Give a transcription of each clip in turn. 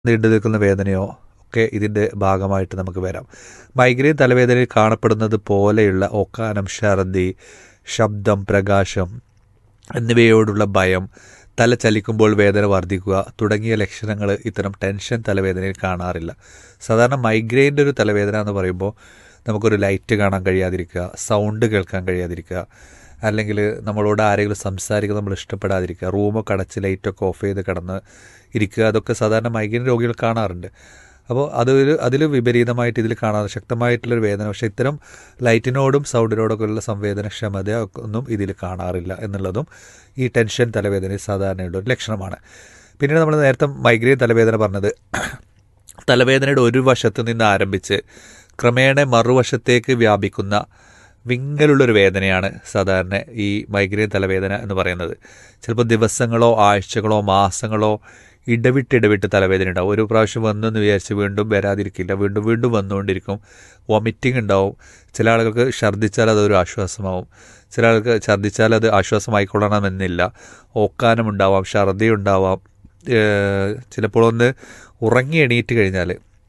നീണ്ടു നിൽക്കുന്ന വേദനയോ ഒക്കെ ഇതിൻ്റെ ഭാഗമായിട്ട് നമുക്ക് വരാം മൈഗ്രെയിൻ തലവേദനയിൽ കാണപ്പെടുന്നത് പോലെയുള്ള ഒക്കാനം ഛർദി ശബ്ദം പ്രകാശം എന്നിവയോടുള്ള ഭയം തല ചലിക്കുമ്പോൾ വേദന വർദ്ധിക്കുക തുടങ്ങിയ ലക്ഷണങ്ങൾ ഇത്തരം ടെൻഷൻ തലവേദനയിൽ കാണാറില്ല സാധാരണ മൈഗ്രെയിൻ്റെ ഒരു തലവേദന എന്ന് പറയുമ്പോൾ നമുക്കൊരു ലൈറ്റ് കാണാൻ കഴിയാതിരിക്കുക സൗണ്ട് കേൾക്കാൻ കഴിയാതിരിക്കുക അല്ലെങ്കിൽ നമ്മളോട് ആരെങ്കിലും സംസാരിക്കുക നമ്മൾ ഇഷ്ടപ്പെടാതിരിക്കുക റൂമൊക്കെ അടച്ച് ലൈറ്റൊക്കെ ഓഫ് ചെയ്ത് കിടന്ന് ഇരിക്കുക അതൊക്കെ സാധാരണ മൈഗ്രെയിൻ രോഗികൾ കാണാറുണ്ട് അപ്പോൾ അതൊരു അതിൽ വിപരീതമായിട്ട് ഇതിൽ കാണാതെ ശക്തമായിട്ടുള്ളൊരു വേദന പക്ഷേ ഇത്തരം ലൈറ്റിനോടും സൗണ്ടിനോടൊക്കെ ഉള്ള സംവേദനക്ഷമത ഒന്നും ഇതിൽ കാണാറില്ല എന്നുള്ളതും ഈ ടെൻഷൻ തലവേദനയിൽ സാധാരണയുള്ള ഒരു ലക്ഷണമാണ് പിന്നീട് നമ്മൾ നേരത്തെ മൈഗ്രെയിൻ തലവേദന പറഞ്ഞത് തലവേദനയുടെ ഒരു വശത്ത് നിന്ന് ആരംഭിച്ച് ക്രമേണ മറുവശത്തേക്ക് വ്യാപിക്കുന്ന വിങ്ങലുള്ളൊരു വേദനയാണ് സാധാരണ ഈ മൈഗ്രെയിൻ തലവേദന എന്ന് പറയുന്നത് ചിലപ്പോൾ ദിവസങ്ങളോ ആഴ്ചകളോ മാസങ്ങളോ ഇടവിട്ടിടവിട്ട് തലവേദന ഉണ്ടാവും ഒരു പ്രാവശ്യം വന്നു എന്ന് വിചാരിച്ച് വീണ്ടും വരാതിരിക്കില്ല വീണ്ടും വീണ്ടും വന്നുകൊണ്ടിരിക്കും വൊമിറ്റിംഗ് ഉണ്ടാവും ചില ആളുകൾക്ക് ഛർദ്ദിച്ചാൽ അതൊരു ആശ്വാസമാവും ചില ആൾക്ക് ഛർദ്ദിച്ചാൽ അത് ആശ്വാസമായിക്കൊള്ളണമെന്നില്ല ഓക്കാനം ഉണ്ടാവാം ഛർദി ഉണ്ടാവാം ചിലപ്പോൾ ഒന്ന് ഉറങ്ങി എണീറ്റ് കഴിഞ്ഞാൽ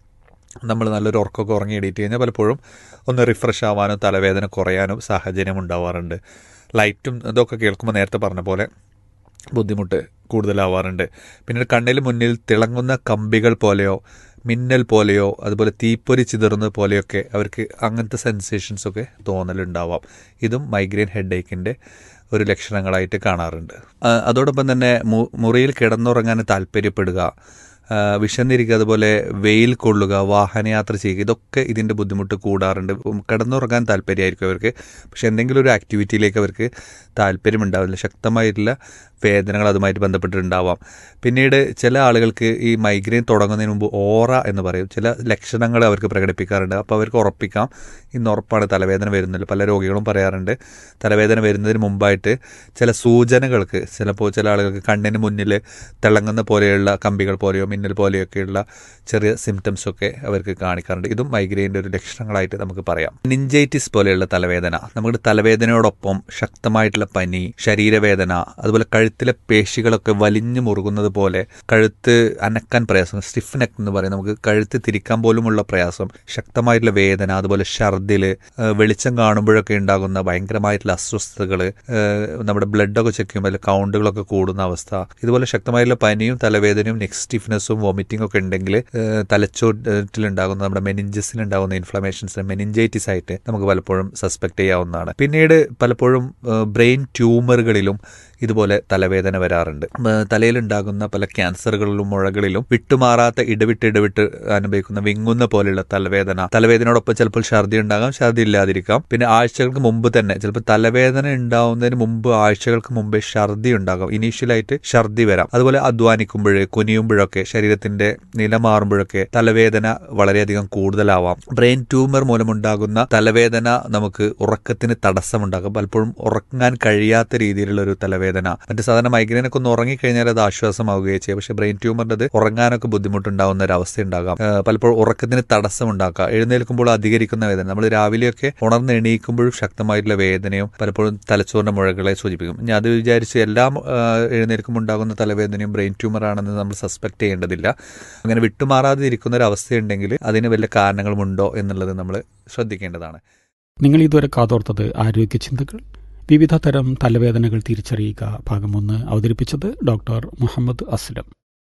നമ്മൾ നല്ലൊരു ഉറക്കമൊക്കെ ഉറങ്ങി എണീറ്റ് കഴിഞ്ഞാൽ പലപ്പോഴും ഒന്ന് റിഫ്രഷ് ആവാനും തലവേദന കുറയാനും സാഹചര്യം ഉണ്ടാവാറുണ്ട് ലൈറ്റും ഇതൊക്കെ കേൾക്കുമ്പോൾ നേരത്തെ പറഞ്ഞ പോലെ ബുദ്ധിമുട്ട് കൂടുതലാവാറുണ്ട് പിന്നീട് കണ്ണിൽ മുന്നിൽ തിളങ്ങുന്ന കമ്പികൾ പോലെയോ മിന്നൽ പോലെയോ അതുപോലെ തീപ്പൊരി ചിതറുന്നത് പോലെയൊക്കെ അവർക്ക് അങ്ങനത്തെ സെൻസേഷൻസൊക്കെ തോന്നലുണ്ടാവാം ഇതും മൈഗ്രെയിൻ ഹെഡേക്കിൻ്റെ ഒരു ലക്ഷണങ്ങളായിട്ട് കാണാറുണ്ട് അതോടൊപ്പം തന്നെ മുറിയിൽ കിടന്നുറങ്ങാൻ താല്പര്യപ്പെടുക വിശന്നിരിക്കുക അതുപോലെ വെയിൽ കൊള്ളുക വാഹനയാത്ര ചെയ്യുക ഇതൊക്കെ ഇതിൻ്റെ ബുദ്ധിമുട്ട് കൂടാറുണ്ട് കിടന്നുറങ്ങാൻ താല്പര്യമായിരിക്കും അവർക്ക് പക്ഷെ എന്തെങ്കിലും ഒരു ആക്ടിവിറ്റിയിലേക്ക് അവർക്ക് താല്പര്യമുണ്ടാവില്ല ശക്തമായിട്ടുള്ള വേദനകൾ അതുമായിട്ട് ബന്ധപ്പെട്ടിട്ടുണ്ടാവാം പിന്നീട് ചില ആളുകൾക്ക് ഈ മൈഗ്രെയിൻ തുടങ്ങുന്നതിന് മുമ്പ് ഓറ എന്ന് പറയും ചില ലക്ഷണങ്ങൾ അവർക്ക് പ്രകടിപ്പിക്കാറുണ്ട് അപ്പോൾ അവർക്ക് ഉറപ്പിക്കാം ഇന്ന് ഉറപ്പാണ് തലവേദന വരുന്നില്ല പല രോഗികളും പറയാറുണ്ട് തലവേദന വരുന്നതിന് മുമ്പായിട്ട് ചില സൂചനകൾക്ക് ചിലപ്പോൾ ചില ആളുകൾക്ക് കണ്ണിന് മുന്നിൽ തിളങ്ങുന്ന പോലെയുള്ള കമ്പികൾ പോലെയോ മിന്നൽ പോലെയൊക്കെയുള്ള ചെറിയ സിംറ്റംസ് ഒക്കെ അവർക്ക് കാണിക്കാറുണ്ട് ഇതും മൈഗ്രെയിൻ്റെ ഒരു ലക്ഷണങ്ങളായിട്ട് നമുക്ക് പറയാം നിഞ്ചൈറ്റിസ് പോലെയുള്ള തലവേദന നമ്മുടെ തലവേദനയോടൊപ്പം ശക്തമായിട്ടുള്ള പനി ശരീരവേദന അതുപോലെ കഴുത്തിലെ പേശികളൊക്കെ വലിഞ്ഞു മുറുകുന്നത് പോലെ കഴുത്ത് അനക്കാൻ പ്രയാസം സ്റ്റിഫ് നെക്ക് എന്ന് പറയും നമുക്ക് കഴുത്ത് തിരിക്കാൻ പോലുമുള്ള പ്രയാസം ശക്തമായിട്ടുള്ള വേദന അതുപോലെ ഛർദിൽ വെളിച്ചം കാണുമ്പോഴൊക്കെ ഉണ്ടാകുന്ന ഭയങ്കരമായിട്ടുള്ള അസ്വസ്ഥതകൾ നമ്മുടെ ബ്ലഡൊക്കെ ചെക്ക് ചെയ്യുമ്പോൾ കൗണ്ടുകളൊക്കെ കൂടുന്ന അവസ്ഥ ഇതുപോലെ ശക്തമായിട്ടുള്ള പനിയും തലവേദനയും നെക്ക് സ്റ്റിഫ്നെസ്സും വോമിറ്റിംഗ് ഒക്കെ ഉണ്ടെങ്കിൽ തലച്ചോറ്റിലുണ്ടാകുന്ന നമ്മുടെ മെനിഞ്ചസിലുണ്ടാകുന്ന ഇൻഫ്ലമേഷൻസ് മെനിഞ്ചൈറ്റിസ് ആയിട്ട് നമുക്ക് പലപ്പോഴും സസ്പെക്ട് ചെയ്യാവുന്നതാണ് പിന്നീട് പലപ്പോഴും ബ്രെയിൻ ട്യൂമറുകളിലും ഇതുപോലെ തലവേദന വരാറുണ്ട് തലയിലുണ്ടാകുന്ന പല ക്യാൻസറുകളിലും മുഴകളിലും വിട്ടുമാറാത്ത ഇടവിട്ട് ഇടവിട്ട് അനുഭവിക്കുന്ന വിങ്ങുന്ന പോലെയുള്ള തലവേദന തലവേദനയോടൊപ്പം ചിലപ്പോൾ ഛർദി ഉണ്ടാകാം ഛർദി ഇല്ലാതിരിക്കാം പിന്നെ ആഴ്ചകൾക്ക് മുമ്പ് തന്നെ ചിലപ്പോൾ തലവേദന ഉണ്ടാവുന്നതിന് മുമ്പ് ആഴ്ചകൾക്ക് മുമ്പേ ഛർദി ഉണ്ടാകാം ഇനീഷ്യലായിട്ട് ഛർദി വരാം അതുപോലെ അധ്വാനിക്കുമ്പോൾ കുനിയുമ്പോഴൊക്കെ ശരീരത്തിന്റെ നില മാറുമ്പോഴൊക്കെ തലവേദന വളരെയധികം കൂടുതലാവാം ബ്രെയിൻ ട്യൂമർ മൂലമുണ്ടാകുന്ന തലവേദന നമുക്ക് ഉറക്കത്തിന് തടസ്സമുണ്ടാകും പലപ്പോഴും ഉറങ്ങാൻ കഴിയാത്ത രീതിയിലുള്ള ഒരു തലവേദന മറ്റു സാധാരണ മൈഗ്രെയിനൊക്കെ ഒന്ന് ഉറങ്ങിക്കഴിഞ്ഞാൽ അത് ആശ്വാസമാവുകയും ചെയ്യും പക്ഷേ ബ്രെയിൻ ട്യൂമറിന്റെ അത് ഉറങ്ങാനൊക്കെ ബുദ്ധിമുട്ടുണ്ടാകുന്ന ഒരു അവസ്ഥ ഉണ്ടാകാം പലപ്പോഴും ഉറക്കത്തിന് തടസ്സം ഉണ്ടാക്കാം എഴുന്നേൽക്കുമ്പോൾ അധികരിക്കുന്ന വേദന നമ്മൾ രാവിലെയൊക്കെ ഉണർന്ന് എണീക്കുമ്പോഴും ശക്തമായിട്ടുള്ള വേദനയും പലപ്പോഴും തലച്ചോറിന്റെ മുഴകളെ സൂചിപ്പിക്കും ഞാൻ അത് വിചാരിച്ച് എല്ലാം എഴുന്നേൽക്കുമ്പോൾ ഉണ്ടാകുന്ന തലവേദനയും ബ്രെയിൻ ട്യൂമർ ആണെന്ന് നമ്മൾ സസ്പെക്ട് ചെയ്യേണ്ടതില്ല അങ്ങനെ വിട്ടുമാറാതെ ഇരിക്കുന്ന ഒരു അവസ്ഥയുണ്ടെങ്കിൽ അതിന് വല്ല കാരണങ്ങളുമുണ്ടോ എന്നുള്ളത് നമ്മൾ ശ്രദ്ധിക്കേണ്ടതാണ് നിങ്ങൾ ഇതുവരെ കാതോർത്തത് ആരോഗ്യ ചിന്തകൾ വിവിധ തരം തലവേദനകൾ തിരിച്ചറിയുക ഭാഗം ഒന്ന് അവതരിപ്പിച്ചത് doctor Muhammad Aslam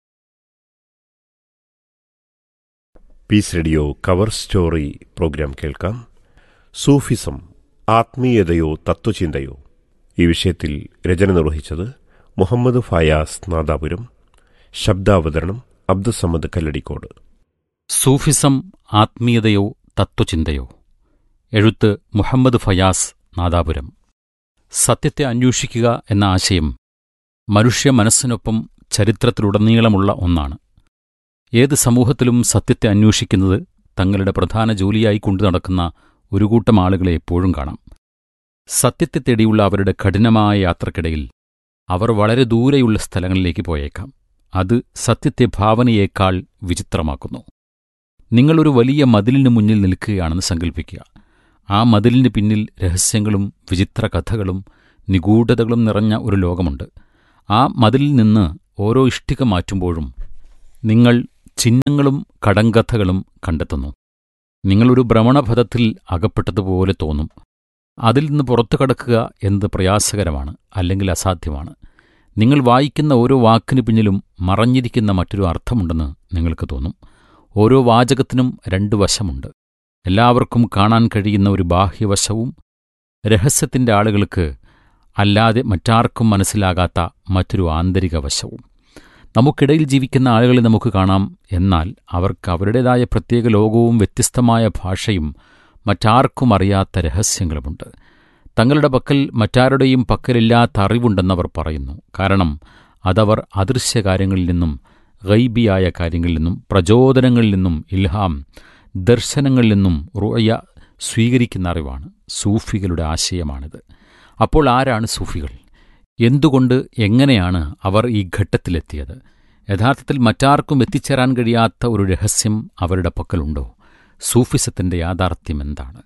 peace radio cover story programme കേൾക്കാം സൂഫിസം ആത്മീയതയോ തത്വചിന്തയോ ഈ വിഷയത്തിൽ രചന നിർവഹിച്ചത് മുഹമ്മദ് ഫയാസ് നാദാപുരം ശബ്ദാവതരണം അബ്ദുസമ്മദ് കല്ലടിക്കോട് സൂഫിസം ആത്മീയതയോ തത്വചിന്തയോ എഴുത്ത് മുഹമ്മദ് ഫയാസ് നാദാപുരം സത്യത്തെ അന്വേഷിക്കുക എന്ന ആശയം മനുഷ്യ മനസ്സിനൊപ്പം ചരിത്രത്തിലുടനീളമുള്ള ഒന്നാണ് ഏത് സമൂഹത്തിലും സത്യത്തെ അന്വേഷിക്കുന്നത് തങ്ങളുടെ പ്രധാന ജോലിയായി കൊണ്ടു നടക്കുന്ന ഒരു കൂട്ടം ആളുകളെ എപ്പോഴും കാണാം സത്യത്തെ തേടിയുള്ള അവരുടെ കഠിനമായ യാത്രക്കിടയിൽ അവർ വളരെ ദൂരെയുള്ള സ്ഥലങ്ങളിലേക്ക് പോയേക്കാം അത് സത്യത്തെ ഭാവനയേക്കാൾ വിചിത്രമാക്കുന്നു നിങ്ങളൊരു വലിയ മതിലിനു മുന്നിൽ നിൽക്കുകയാണെന്ന് സങ്കല്പിക്കുക ആ മതിലിന് പിന്നിൽ രഹസ്യങ്ങളും വിചിത്ര കഥകളും നിഗൂഢതകളും നിറഞ്ഞ ഒരു ലോകമുണ്ട് ആ മതിലിൽ നിന്ന് ഓരോ ഇഷ്ടിക മാറ്റുമ്പോഴും നിങ്ങൾ ചിഹ്നങ്ങളും കടങ്കഥകളും കണ്ടെത്തുന്നു നിങ്ങളൊരു ഭ്രമണപഥത്തിൽ അകപ്പെട്ടതുപോലെ തോന്നും അതിൽ നിന്ന് പുറത്തു കടക്കുക എന്നത് പ്രയാസകരമാണ് അല്ലെങ്കിൽ അസാധ്യമാണ് നിങ്ങൾ വായിക്കുന്ന ഓരോ വാക്കിനു പിന്നിലും മറഞ്ഞിരിക്കുന്ന മറ്റൊരു അർത്ഥമുണ്ടെന്ന് നിങ്ങൾക്ക് തോന്നും ഓരോ വാചകത്തിനും രണ്ട് വശമുണ്ട് എല്ലാവർക്കും കാണാൻ കഴിയുന്ന ഒരു ബാഹ്യവശവും രഹസ്യത്തിൻ്റെ ആളുകൾക്ക് അല്ലാതെ മറ്റാർക്കും മനസ്സിലാകാത്ത മറ്റൊരു ആന്തരിക വശവും നമുക്കിടയിൽ ജീവിക്കുന്ന ആളുകളെ നമുക്ക് കാണാം എന്നാൽ അവർക്ക് അവരുടേതായ പ്രത്യേക ലോകവും വ്യത്യസ്തമായ ഭാഷയും മറ്റാർക്കും അറിയാത്ത രഹസ്യങ്ങളുമുണ്ട് തങ്ങളുടെ പക്കൽ മറ്റാരുടെയും പക്കലില്ലാത്ത അറിവുണ്ടെന്നവർ പറയുന്നു കാരണം അതവർ അദൃശ്യകാര്യങ്ങളിൽ നിന്നും ഗൈബിയായ കാര്യങ്ങളിൽ നിന്നും പ്രചോദനങ്ങളിൽ നിന്നും ഇൽഹാം ദർശനങ്ങളിൽ നിന്നും റുയ സ്വീകരിക്കുന്ന അറിവാണ് സൂഫികളുടെ ആശയമാണിത് അപ്പോൾ ആരാണ് സൂഫികൾ എന്തുകൊണ്ട് എങ്ങനെയാണ് അവർ ഈ ഘട്ടത്തിലെത്തിയത് യഥാർത്ഥത്തിൽ മറ്റാർക്കും എത്തിച്ചേരാൻ കഴിയാത്ത ഒരു രഹസ്യം അവരുടെ പക്കലുണ്ടോ സൂഫിസത്തിന്റെ യാഥാർത്ഥ്യം എന്താണ്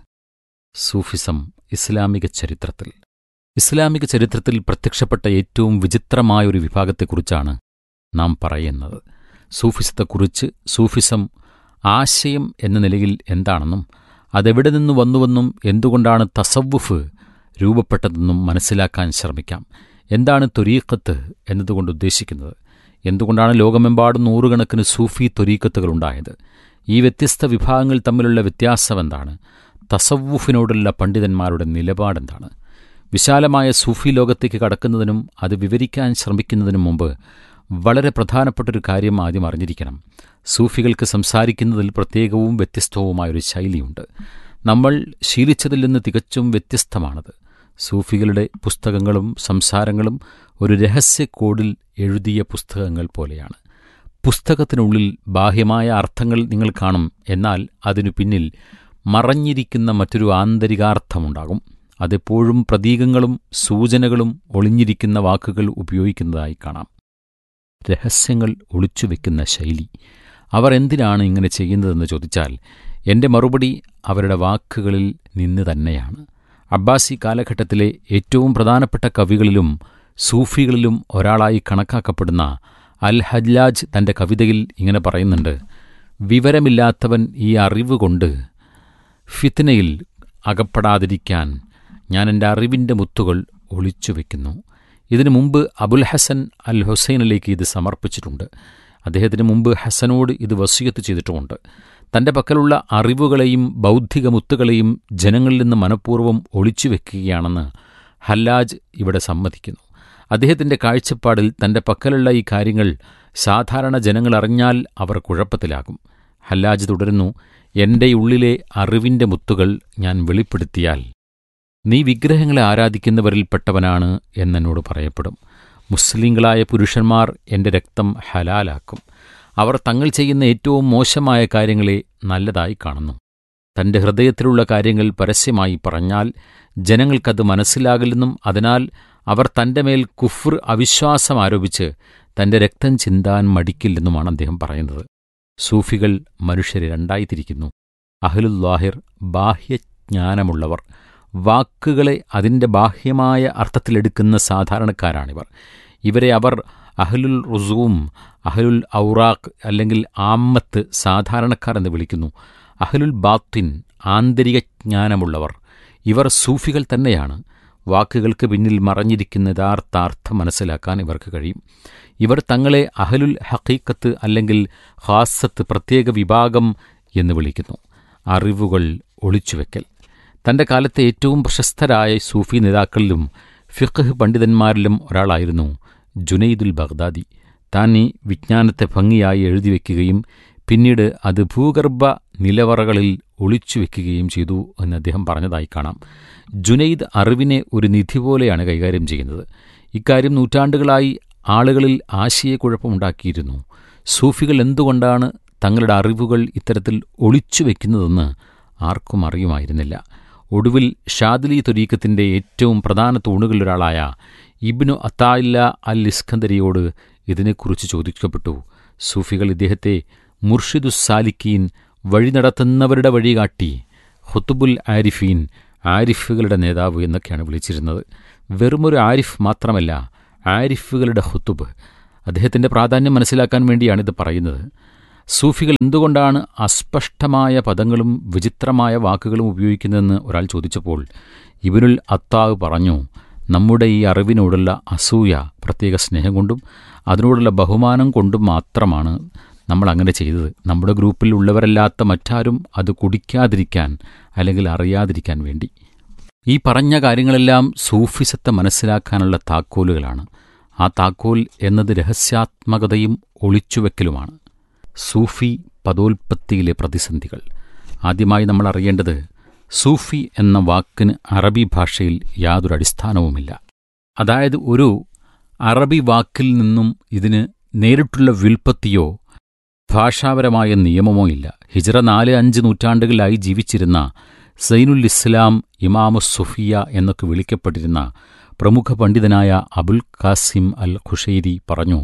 സൂഫിസം ഇസ്ലാമിക ചരിത്രത്തിൽ ഇസ്ലാമിക ചരിത്രത്തിൽ പ്രത്യക്ഷപ്പെട്ട ഏറ്റവും വിചിത്രമായ ഒരു വിഭാഗത്തെക്കുറിച്ചാണ് നാം പറയുന്നത് സൂഫിസത്തെക്കുറിച്ച് സൂഫിസം ആശയം എന്ന നിലയിൽ എന്താണെന്നും അതെവിടെ നിന്ന് വന്നുവെന്നും എന്തുകൊണ്ടാണ് തസവുഫ് രൂപപ്പെട്ടതെന്നും മനസ്സിലാക്കാൻ ശ്രമിക്കാം എന്താണ് തൊരീക്കത്ത് എന്നതുകൊണ്ട് ഉദ്ദേശിക്കുന്നത് എന്തുകൊണ്ടാണ് ലോകമെമ്പാടും നൂറുകണക്കിന് സൂഫി തൊരീക്കത്തുകൾ ഉണ്ടായത് ഈ വ്യത്യസ്ത വിഭാഗങ്ങൾ തമ്മിലുള്ള വ്യത്യാസം എന്താണ് തസവുഫിനോടുള്ള പണ്ഡിതന്മാരുടെ നിലപാടെന്താണ് വിശാലമായ സൂഫി ലോകത്തേക്ക് കടക്കുന്നതിനും അത് വിവരിക്കാൻ ശ്രമിക്കുന്നതിനും മുമ്പ് വളരെ പ്രധാനപ്പെട്ടൊരു കാര്യം ആദ്യം അറിഞ്ഞിരിക്കണം സൂഫികൾക്ക് സംസാരിക്കുന്നതിൽ പ്രത്യേകവും വ്യത്യസ്തവുമായൊരു ശൈലിയുണ്ട് നമ്മൾ ശീലിച്ചതിൽ നിന്ന് തികച്ചും വ്യത്യസ്തമാണത് സൂഫികളുടെ പുസ്തകങ്ങളും സംസാരങ്ങളും ഒരു രഹസ്യ കോഡിൽ എഴുതിയ പുസ്തകങ്ങൾ പോലെയാണ് പുസ്തകത്തിനുള്ളിൽ ബാഹ്യമായ അർത്ഥങ്ങൾ നിങ്ങൾ കാണും എന്നാൽ അതിനു പിന്നിൽ മറഞ്ഞിരിക്കുന്ന മറ്റൊരു ആന്തരികാർത്ഥമുണ്ടാകും അതെപ്പോഴും പ്രതീകങ്ങളും സൂചനകളും ഒളിഞ്ഞിരിക്കുന്ന വാക്കുകൾ ഉപയോഗിക്കുന്നതായി കാണാം രഹസ്യങ്ങൾ ഒളിച്ചുവെക്കുന്ന ശൈലി അവർ എന്തിനാണ് ഇങ്ങനെ ചെയ്യുന്നതെന്ന് ചോദിച്ചാൽ എൻ്റെ മറുപടി അവരുടെ വാക്കുകളിൽ നിന്ന് തന്നെയാണ് അബ്ബാസി കാലഘട്ടത്തിലെ ഏറ്റവും പ്രധാനപ്പെട്ട കവികളിലും സൂഫികളിലും ഒരാളായി കണക്കാക്കപ്പെടുന്ന അൽ ഹജ്ലാജ് തൻ്റെ കവിതയിൽ ഇങ്ങനെ പറയുന്നുണ്ട് വിവരമില്ലാത്തവൻ ഈ അറിവ് കൊണ്ട് ഫിത്നയിൽ അകപ്പെടാതിരിക്കാൻ ഞാൻ എൻ്റെ അറിവിൻ്റെ മുത്തുകൾ ഒളിച്ചു വയ്ക്കുന്നു ഇതിനു മുമ്പ് അബുൽ ഹസൻ അൽ ഹുസൈനിലേക്ക് ഇത് സമർപ്പിച്ചിട്ടുണ്ട് അദ്ദേഹത്തിന് മുമ്പ് ഹസനോട് ഇത് വസിയത്ത് ചെയ്തിട്ടുമുണ്ട് തൻ്റെ പക്കലുള്ള അറിവുകളെയും ബൗദ്ധിക മുത്തുകളെയും ജനങ്ങളിൽ നിന്ന് മനഃപൂർവ്വം ഒളിച്ചു വെക്കുകയാണെന്ന് ഹല്ലാജ് ഇവിടെ സമ്മതിക്കുന്നു അദ്ദേഹത്തിൻ്റെ കാഴ്ചപ്പാടിൽ തൻ്റെ പക്കലുള്ള ഈ കാര്യങ്ങൾ സാധാരണ ജനങ്ങൾ അറിഞ്ഞാൽ അവർ കുഴപ്പത്തിലാകും ഹല്ലാജ് തുടരുന്നു എൻ്റെ ഉള്ളിലെ അറിവിൻ്റെ മുത്തുകൾ ഞാൻ വെളിപ്പെടുത്തിയാൽ നീ വിഗ്രഹങ്ങളെ ആരാധിക്കുന്നവരിൽപ്പെട്ടവനാണ് എന്നോട് പറയപ്പെടും മുസ്ലിങ്ങളായ പുരുഷന്മാർ എൻ്റെ രക്തം ഹലാലാക്കും അവർ തങ്ങൾ ചെയ്യുന്ന ഏറ്റവും മോശമായ കാര്യങ്ങളെ നല്ലതായി കാണുന്നു തൻ്റെ ഹൃദയത്തിലുള്ള കാര്യങ്ങൾ പരസ്യമായി പറഞ്ഞാൽ ജനങ്ങൾക്കത് മനസ്സിലാകില്ലെന്നും അതിനാൽ അവർ തൻ്റെ മേൽ കുഫ്ർ അവിശ്വാസം ആരോപിച്ച് തൻ്റെ രക്തം ചിന്താൻ മടിക്കില്ലെന്നുമാണ് അദ്ദേഹം പറയുന്നത് സൂഫികൾ മനുഷ്യരെ രണ്ടായി തിരിക്കുന്നു അഹ്ലുല്ലാഹിർ ബാഹ്യജ്ഞാനമുള്ളവർ വാക്കുകളെ അതിൻ്റെ ബാഹ്യമായ അർത്ഥത്തിലെടുക്കുന്ന സാധാരണക്കാരാണിവർ ഇവരെ അവർ അഹ്ലുൽ റുസൂം അഹ്ലുൽ ഔറാഖ് അല്ലെങ്കിൽ ആമ്മത്ത് സാധാരണക്കാർ എന്ന് വിളിക്കുന്നു അഹ്ലുൽ ബാത്തിൻ ആന്തരിക ജ്ഞാനമുള്ളവർ ഇവർ സൂഫികൾ തന്നെയാണ് വാക്കുകൾക്ക് പിന്നിൽ മറഞ്ഞിരിക്കുന്ന യഥാർത്ഥ അർത്ഥം മനസ്സിലാക്കാൻ ഇവർക്ക് കഴിയും ഇവർ തങ്ങളെ അഹലുൽ ഹക്കീക്കത്ത് അല്ലെങ്കിൽ ഹാസത്ത് പ്രത്യേക വിഭാഗം എന്ന് വിളിക്കുന്നു അറിവുകൾ ഒളിച്ചുവെക്കൽ തൻ്റെ കാലത്തെ ഏറ്റവും പ്രശസ്തരായ സൂഫി നേതാക്കളിലും ഫിഖ് പണ്ഡിതന്മാരിലും ഒരാളായിരുന്നു ജുനൈദുൽ ബഗ്ദാദി താൻ ഈ വിജ്ഞാനത്തെ ഭംഗിയായി എഴുതിവെക്കുകയും പിന്നീട് അത് ഭൂഗർഭ നിലവറകളിൽ ഒളിച്ചുവെക്കുകയും ചെയ്തു എന്ന് അദ്ദേഹം പറഞ്ഞതായി കാണാം ജുനൈദ് അറിവിനെ ഒരു നിധി പോലെയാണ് കൈകാര്യം ചെയ്യുന്നത് ഇക്കാര്യം നൂറ്റാണ്ടുകളായി ആളുകളിൽ ആശയക്കുഴപ്പമുണ്ടാക്കിയിരുന്നു സൂഫികൾ എന്തുകൊണ്ടാണ് തങ്ങളുടെ അറിവുകൾ ഇത്തരത്തിൽ ഒളിച്ചു വെക്കുന്നതെന്ന് ആർക്കും അറിയുമായിരുന്നില്ല ഒടുവിൽ ഷാദിലി തൊരീക്കത്തിൻ്റെ ഏറ്റവും പ്രധാന തൂണുകളിലൊരാളായ ഇബ്നു അത്തായില്ല അൽ ഇസ്കന്ദരിയോട് ഇതിനെക്കുറിച്ച് ചോദിക്കപ്പെട്ടു സൂഫികൾ ഇദ്ദേഹത്തെ മുർഷിദുസാലിക്കീൻ വഴി നടത്തുന്നവരുടെ വഴികാട്ടി ഹുത്തുബുൽ ആരിഫീൻ ആരിഫുകളുടെ നേതാവ് എന്നൊക്കെയാണ് വിളിച്ചിരുന്നത് വെറുമൊരു ആരിഫ് മാത്രമല്ല ആരിഫുകളുടെ ഹുത്തുബ് അദ്ദേഹത്തിൻ്റെ പ്രാധാന്യം മനസ്സിലാക്കാൻ വേണ്ടിയാണിത് പറയുന്നത് സൂഫികൾ എന്തുകൊണ്ടാണ് അസ്പഷ്ടമായ പദങ്ങളും വിചിത്രമായ വാക്കുകളും ഉപയോഗിക്കുന്നതെന്ന് ഒരാൾ ചോദിച്ചപ്പോൾ ഇബനുൽ അത്താവ് പറഞ്ഞു നമ്മുടെ ഈ അറിവിനോടുള്ള അസൂയ പ്രത്യേക സ്നേഹം കൊണ്ടും അതിനോടുള്ള ബഹുമാനം കൊണ്ടും മാത്രമാണ് നമ്മൾ അങ്ങനെ ചെയ്തത് നമ്മുടെ ഗ്രൂപ്പിൽ ഉള്ളവരല്ലാത്ത മറ്റാരും അത് കുടിക്കാതിരിക്കാൻ അല്ലെങ്കിൽ അറിയാതിരിക്കാൻ വേണ്ടി ഈ പറഞ്ഞ കാര്യങ്ങളെല്ലാം സൂഫിസത്തെ മനസ്സിലാക്കാനുള്ള താക്കോലുകളാണ് ആ താക്കോൽ എന്നത് രഹസ്യാത്മകതയും ഒളിച്ചുവെക്കലുമാണ് സൂഫി പദോൽപ്പത്തിയിലെ പ്രതിസന്ധികൾ ആദ്യമായി നമ്മൾ അറിയേണ്ടത് സൂഫി എന്ന വാക്കിന് അറബി ഭാഷയിൽ യാതൊരു അടിസ്ഥാനവുമില്ല അതായത് ഒരു അറബി വാക്കിൽ നിന്നും ഇതിന് നേരിട്ടുള്ള വ്യുൽപ്പത്തിയോ ഭാഷാപരമായ നിയമമോ ഇല്ല ഹിജറ നാല് അഞ്ച് നൂറ്റാണ്ടുകളിലായി ജീവിച്ചിരുന്ന സൈനുൽ ഇസ്ലാം ഇമാമു സുഫിയ എന്നൊക്കെ വിളിക്കപ്പെട്ടിരുന്ന പ്രമുഖ പണ്ഡിതനായ അബുൽ ഖാസിം അൽ ഖുഷൈരി പറഞ്ഞു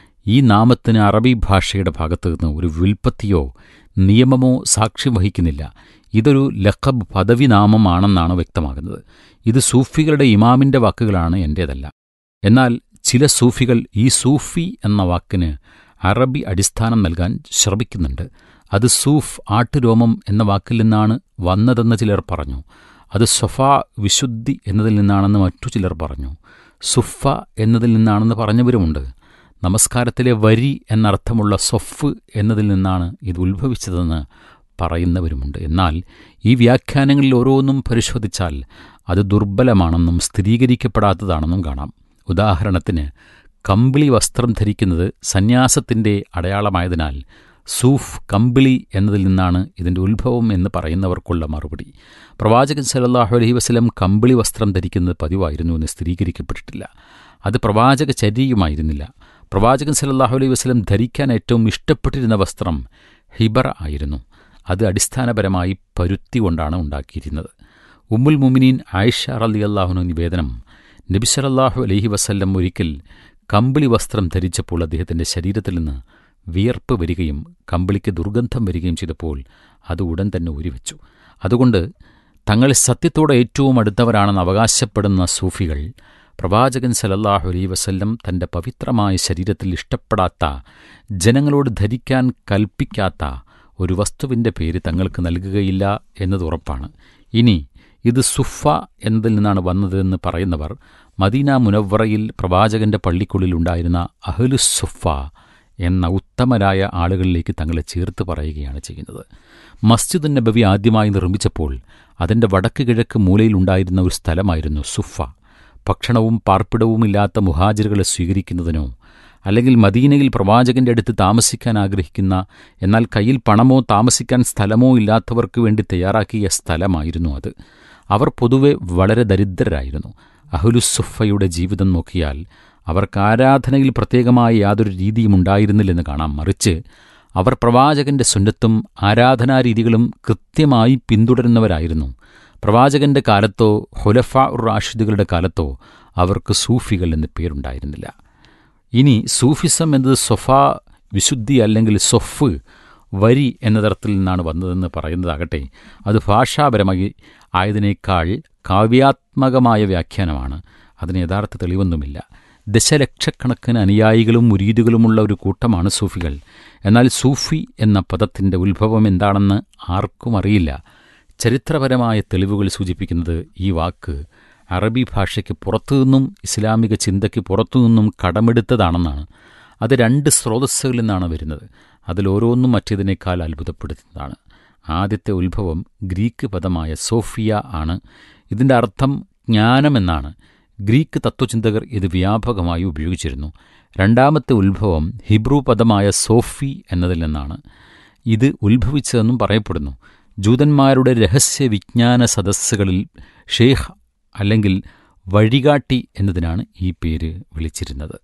ഈ നാമത്തിന് അറബി ഭാഷയുടെ ഭാഗത്തു നിന്ന് ഒരു വ്യുൽപ്പത്തിയോ നിയമമോ സാക്ഷ്യം വഹിക്കുന്നില്ല ഇതൊരു ലഖബ് പദവി നാമമാണെന്നാണ് വ്യക്തമാകുന്നത് ഇത് സൂഫികളുടെ ഇമാമിന്റെ വാക്കുകളാണ് എന്റേതല്ല എന്നാൽ ചില സൂഫികൾ ഈ സൂഫി എന്ന വാക്കിന് അറബി അടിസ്ഥാനം നൽകാൻ ശ്രമിക്കുന്നുണ്ട് അത് സൂഫ് ആട്ടുരോമം എന്ന വാക്കിൽ നിന്നാണ് വന്നതെന്ന് ചിലർ പറഞ്ഞു അത് സൊഫ വിശുദ്ധി എന്നതിൽ നിന്നാണെന്ന് മറ്റു ചിലർ പറഞ്ഞു സുഫ എന്നതിൽ നിന്നാണെന്ന് പറഞ്ഞവരുമുണ്ട് നമസ്കാരത്തിലെ വരി എന്നർത്ഥമുള്ള സൊഫ് എന്നതിൽ നിന്നാണ് ഇത് ഉത്ഭവിച്ചതെന്ന് പറയുന്നവരുമുണ്ട് എന്നാൽ ഈ വ്യാഖ്യാനങ്ങളിൽ ഓരോന്നും പരിശോധിച്ചാൽ അത് ദുർബലമാണെന്നും സ്ഥിരീകരിക്കപ്പെടാത്തതാണെന്നും കാണാം ഉദാഹരണത്തിന് കമ്പിളി വസ്ത്രം ധരിക്കുന്നത് സന്യാസത്തിന്റെ അടയാളമായതിനാൽ സൂഫ് കമ്പിളി എന്നതിൽ നിന്നാണ് ഇതിന്റെ ഉത്ഭവം എന്ന് പറയുന്നവർക്കുള്ള മറുപടി പ്രവാചകൻ സലല്ലാഹു അലഹി വസ്ലം കമ്പിളി വസ്ത്രം ധരിക്കുന്നത് പതിവായിരുന്നു എന്ന് സ്ഥിരീകരിക്കപ്പെട്ടിട്ടില്ല അത് പ്രവാചക ചര്യയുമായിരുന്നില്ല പ്രവാചകൻ സലല്ലാഹു അലൈഹി വസ്ലം ധരിക്കാൻ ഏറ്റവും ഇഷ്ടപ്പെട്ടിരുന്ന വസ്ത്രം ഹിബർ ആയിരുന്നു അത് അടിസ്ഥാനപരമായി പരുത്തി കൊണ്ടാണ് ഉണ്ടാക്കിയിരുന്നത് ഉമ്മുൽ മുമിനീൻ ആയിഷ റലി അള്ളാഹുനു നിവേദനം നബി സലല്ലാഹു അലൈഹി വസല്ലം ഒരിക്കൽ കമ്പിളി വസ്ത്രം ധരിച്ചപ്പോൾ അദ്ദേഹത്തിന്റെ ശരീരത്തിൽ നിന്ന് വിയർപ്പ് വരികയും കമ്പിളിക്ക് ദുർഗന്ധം വരികയും ചെയ്തപ്പോൾ അത് ഉടൻ തന്നെ ഊരിവെച്ചു അതുകൊണ്ട് തങ്ങൾ സത്യത്തോടെ ഏറ്റവും അടുത്തവരാണെന്ന് അവകാശപ്പെടുന്ന സൂഫികൾ പ്രവാചകൻ സലല്ലാഹു അലൈ വസല്ലം തന്റെ പവിത്രമായ ശരീരത്തിൽ ഇഷ്ടപ്പെടാത്ത ജനങ്ങളോട് ധരിക്കാൻ കൽപ്പിക്കാത്ത ഒരു വസ്തുവിന്റെ പേര് തങ്ങൾക്ക് നൽകുകയില്ല എന്നത് ഉറപ്പാണ് ഇനി ഇത് സുഫ എന്നതിൽ നിന്നാണ് വന്നതെന്ന് പറയുന്നവർ മദീന മുനവ്വറയിൽ പ്രവാചകന്റെ പള്ളിക്കുള്ളിൽ ഉണ്ടായിരുന്ന അഹ്ലുസുഫ എന്ന ഉത്തമരായ ആളുകളിലേക്ക് തങ്ങളെ ചേർത്ത് പറയുകയാണ് ചെയ്യുന്നത് മസ്ജിദ് നബവി ആദ്യമായി നിർമ്മിച്ചപ്പോൾ അതിന്റെ വടക്ക് കിഴക്ക് മൂലയിലുണ്ടായിരുന്ന ഒരു സ്ഥലമായിരുന്നു സുഫ ഭക്ഷണവും പാർപ്പിടവുമില്ലാത്ത മുഹാജിറുകളെ സ്വീകരിക്കുന്നതിനോ അല്ലെങ്കിൽ മദീനയിൽ പ്രവാചകന്റെ അടുത്ത് താമസിക്കാൻ ആഗ്രഹിക്കുന്ന എന്നാൽ കയ്യിൽ പണമോ താമസിക്കാൻ സ്ഥലമോ ഇല്ലാത്തവർക്ക് വേണ്ടി തയ്യാറാക്കിയ സ്ഥലമായിരുന്നു അത് അവർ പൊതുവെ വളരെ ദരിദ്രരായിരുന്നു അഹുലുസുഫയുടെ ജീവിതം നോക്കിയാൽ അവർക്ക് ആരാധനയിൽ പ്രത്യേകമായ യാതൊരു രീതിയും ഉണ്ടായിരുന്നില്ലെന്ന് കാണാം മറിച്ച് അവർ പ്രവാചകന്റെ സുന്നത്തും ആരാധനാരീതികളും കൃത്യമായി പിന്തുടരുന്നവരായിരുന്നു പ്രവാചകന്റെ കാലത്തോ ഹുലഫ ഉർ റാഷിദുകളുടെ കാലത്തോ അവർക്ക് സൂഫികൾ എന്ന് പേരുണ്ടായിരുന്നില്ല ഇനി സൂഫിസം എന്നത് സൊഫ വിശുദ്ധി അല്ലെങ്കിൽ സൊഫ് വരി എന്ന തരത്തിൽ നിന്നാണ് വന്നതെന്ന് പറയുന്നതാകട്ടെ അത് ഭാഷാപരമായി ആയതിനേക്കാൾ കാവ്യാത്മകമായ വ്യാഖ്യാനമാണ് അതിന് യഥാർത്ഥ തെളിവൊന്നുമില്ല ദശലക്ഷക്കണക്കിന് അനുയായികളും മുരീദുകളുമുള്ള ഒരു കൂട്ടമാണ് സൂഫികൾ എന്നാൽ സൂഫി എന്ന പദത്തിന്റെ ഉത്ഭവം എന്താണെന്ന് ആർക്കും അറിയില്ല ചരിത്രപരമായ തെളിവുകൾ സൂചിപ്പിക്കുന്നത് ഈ വാക്ക് അറബി ഭാഷയ്ക്ക് പുറത്തുനിന്നും ഇസ്ലാമിക ചിന്തയ്ക്ക് പുറത്തുനിന്നും കടമെടുത്തതാണെന്നാണ് അത് രണ്ട് സ്രോതസ്സുകളിൽ നിന്നാണ് വരുന്നത് അതിലോരോന്നും മറ്റേതിനേക്കാൾ അത്ഭുതപ്പെടുത്തുന്നതാണ് ആദ്യത്തെ ഉത്ഭവം ഗ്രീക്ക് പദമായ സോഫിയ ആണ് ഇതിൻ്റെ അർത്ഥം ജ്ഞാനമെന്നാണ് ഗ്രീക്ക് തത്വചിന്തകർ ഇത് വ്യാപകമായി ഉപയോഗിച്ചിരുന്നു രണ്ടാമത്തെ ഉത്ഭവം ഹിബ്രു പദമായ സോഫി എന്നതിൽ നിന്നാണ് ഇത് ഉത്ഭവിച്ചതെന്നും പറയപ്പെടുന്നു ജൂതന്മാരുടെ രഹസ്യ വിജ്ഞാന സദസ്സുകളിൽ ഷേഖ് അല്ലെങ്കിൽ വഴികാട്ടി എന്നതിനാണ് ഈ പേര് വിളിച്ചിരുന്നത്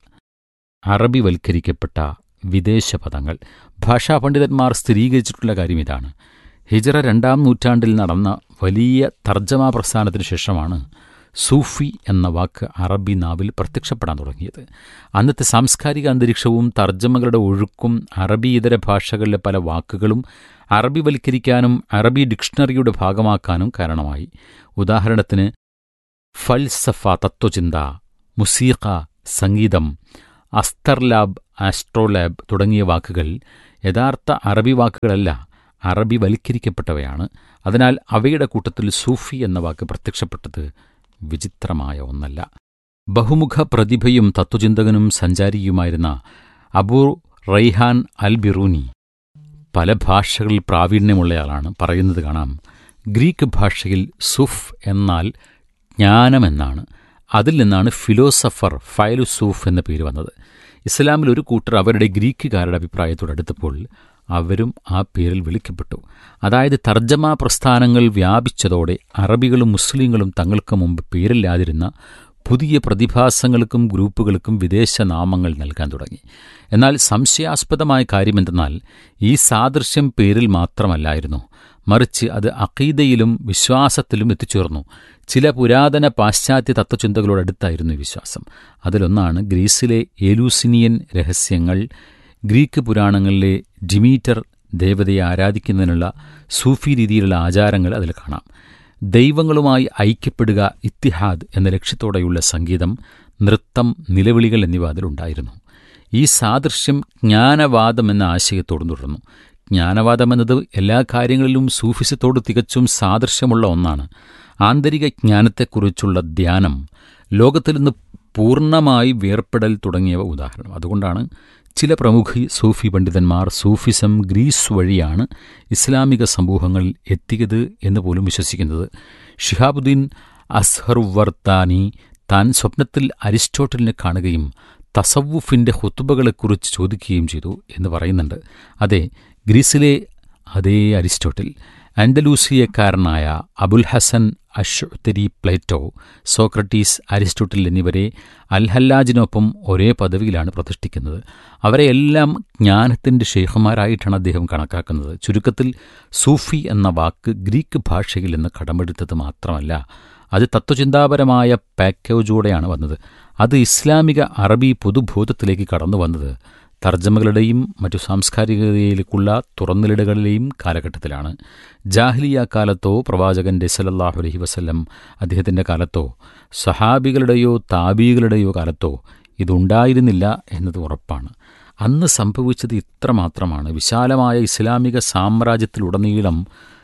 അറബിവൽക്കരിക്കപ്പെട്ട വിദേശ പദങ്ങൾ ഭാഷാ പണ്ഡിതന്മാർ സ്ഥിരീകരിച്ചിട്ടുള്ള കാര്യം ഇതാണ് ഹിജറ രണ്ടാം നൂറ്റാണ്ടിൽ നടന്ന വലിയ തർജ്ജമാ പ്രസ്ഥാനത്തിനു ശേഷമാണ് സൂഫി എന്ന വാക്ക് അറബി നാവിൽ പ്രത്യക്ഷപ്പെടാൻ തുടങ്ങിയത് അന്നത്തെ സാംസ്കാരിക അന്തരീക്ഷവും തർജ്ജമകളുടെ ഒഴുക്കും അറബി ഇതര ഭാഷകളിലെ പല വാക്കുകളും അറബിവൽക്കരിക്കാനും അറബി ഡിക്ഷണറിയുടെ ഭാഗമാക്കാനും കാരണമായി ഉദാഹരണത്തിന് ഫൽസഫ തത്വചിന്ത മുസീഖ സംഗീതം അസ്തർലാബ് ആസ്ട്രോലാബ് തുടങ്ങിയ വാക്കുകൾ യഥാർത്ഥ അറബി വാക്കുകളല്ല അറബി വൽക്കരിക്കപ്പെട്ടവയാണ് അതിനാൽ അവയുടെ കൂട്ടത്തിൽ സൂഫി എന്ന വാക്ക് പ്രത്യക്ഷപ്പെട്ടത് വിചിത്രമായ ഒന്നല്ല ബഹുമുഖ പ്രതിഭയും തത്വചിന്തകനും സഞ്ചാരിയുമായിരുന്ന അബൂ റൈഹാൻ അൽ ബിറൂനി പല ഭാഷകളിൽ പ്രാവീണ്യമുള്ളയാളാണ് പറയുന്നത് കാണാം ഗ്രീക്ക് ഭാഷയിൽ സുഫ് എന്നാൽ ജ്ഞാനമെന്നാണ് അതിൽ നിന്നാണ് ഫിലോസഫർ ഫയലുസൂഫ് എന്ന പേര് വന്നത് ഇസ്ലാമിൽ ഒരു കൂട്ടർ അവരുടെ ഗ്രീക്കുകാരുടെ അഭിപ്രായത്തോടടുത്തപ്പോൾ അവരും ആ പേരിൽ വിളിക്കപ്പെട്ടു അതായത് തർജ്ജമാ പ്രസ്ഥാനങ്ങൾ വ്യാപിച്ചതോടെ അറബികളും മുസ്ലിങ്ങളും തങ്ങൾക്ക് മുമ്പ് പേരില്ലാതിരുന്ന പുതിയ പ്രതിഭാസങ്ങൾക്കും ഗ്രൂപ്പുകൾക്കും വിദേശ നാമങ്ങൾ നൽകാൻ തുടങ്ങി എന്നാൽ സംശയാസ്പദമായ കാര്യമെന്തെന്നാൽ ഈ സാദൃശ്യം പേരിൽ മാത്രമല്ലായിരുന്നു മറിച്ച് അത് അഖീദയിലും വിശ്വാസത്തിലും എത്തിച്ചേർന്നു ചില പുരാതന പാശ്ചാത്യ തത്വചിന്തകളോടടുത്തായിരുന്നു ഈ വിശ്വാസം അതിലൊന്നാണ് ഗ്രീസിലെ ഏലൂസിനിയൻ രഹസ്യങ്ങൾ ഗ്രീക്ക് പുരാണങ്ങളിലെ ഡിമീറ്റർ ദേവതയെ ആരാധിക്കുന്നതിനുള്ള സൂഫി രീതിയിലുള്ള ആചാരങ്ങൾ അതിൽ കാണാം ദൈവങ്ങളുമായി ഐക്യപ്പെടുക ഇത്തിഹാദ് എന്ന ലക്ഷ്യത്തോടെയുള്ള സംഗീതം നൃത്തം നിലവിളികൾ എന്നിവ അതിലുണ്ടായിരുന്നു ഈ സാദൃശ്യം ജ്ഞാനവാദം എന്ന ആശയത്തോടും തുടർന്നു ജ്ഞാനവാദം എന്നത് എല്ലാ കാര്യങ്ങളിലും സൂഫിസത്തോട് തികച്ചും സാദൃശ്യമുള്ള ഒന്നാണ് ആന്തരിക ജ്ഞാനത്തെക്കുറിച്ചുള്ള ധ്യാനം ലോകത്തിൽ നിന്ന് പൂർണ്ണമായി വേർപ്പെടൽ തുടങ്ങിയവ ഉദാഹരണം അതുകൊണ്ടാണ് ചില പ്രമുഖ സൂഫി പണ്ഡിതന്മാർ സൂഫിസം ഗ്രീസ് വഴിയാണ് ഇസ്ലാമിക സമൂഹങ്ങളിൽ എത്തിയത് എന്ന് പോലും വിശ്വസിക്കുന്നത് ഷിഹാബുദ്ദീൻ അസ്ഹർവർത്താനി താൻ സ്വപ്നത്തിൽ അരിസ്റ്റോട്ടലിനെ കാണുകയും തസവുഫിൻ്റെ ഹുത്തുബകളെക്കുറിച്ച് ചോദിക്കുകയും ചെയ്തു എന്ന് പറയുന്നുണ്ട് അതെ ഗ്രീസിലെ അതേ അരിസ്റ്റോട്ടിൽ ആൻഡലൂസിയക്കാരനായ Abul Hasan Ashari Plato Socrates Aristotle എന്നിവരെ അൽഹല്ലാജിനൊപ്പം ഒരേ പദവിയിലാണ് പ്രതിഷ്ഠിക്കുന്നത് അവരെയെല്ലാം ജ്ഞാനത്തിൻ്റെ ഷെയ്ഖുമാരായിട്ടാണ് അദ്ദേഹം കണക്കാക്കുന്നത് ചുരുക്കത്തിൽ സൂഫി എന്ന വാക്ക് ഗ്രീക്ക് ഭാഷയിൽ നിന്ന് കടമെടുത്തത് മാത്രമല്ല അത് തത്വചിന്താപരമായ പാക്കേജോടെയാണ് വന്നത് അത് ഇസ്ലാമിക അറബി പൊതുബോധത്തിലേക്ക് കടന്നു വന്നത് തർജ്ജമകളുടെയും മറ്റു സാംസ്കാരികതയിലേക്കുള്ള തുറന്നിലിടകളിലെയും കാലഘട്ടത്തിലാണ് ജാഹ്ലിയ കാലത്തോ പ്രവാചകന്റെ സലല്ലാഹു അലഹി വസ്ല്ലം അദ്ദേഹത്തിൻ്റെ കാലത്തോ സഹാബികളുടെയോ താബികളുടെയോ കാലത്തോ ഇതുണ്ടായിരുന്നില്ല എന്നത് ഉറപ്പാണ് അന്ന് സംഭവിച്ചത് ഇത്രമാത്രമാണ് വിശാലമായ ഇസ്ലാമിക സാമ്രാജ്യത്തിലുടനീളം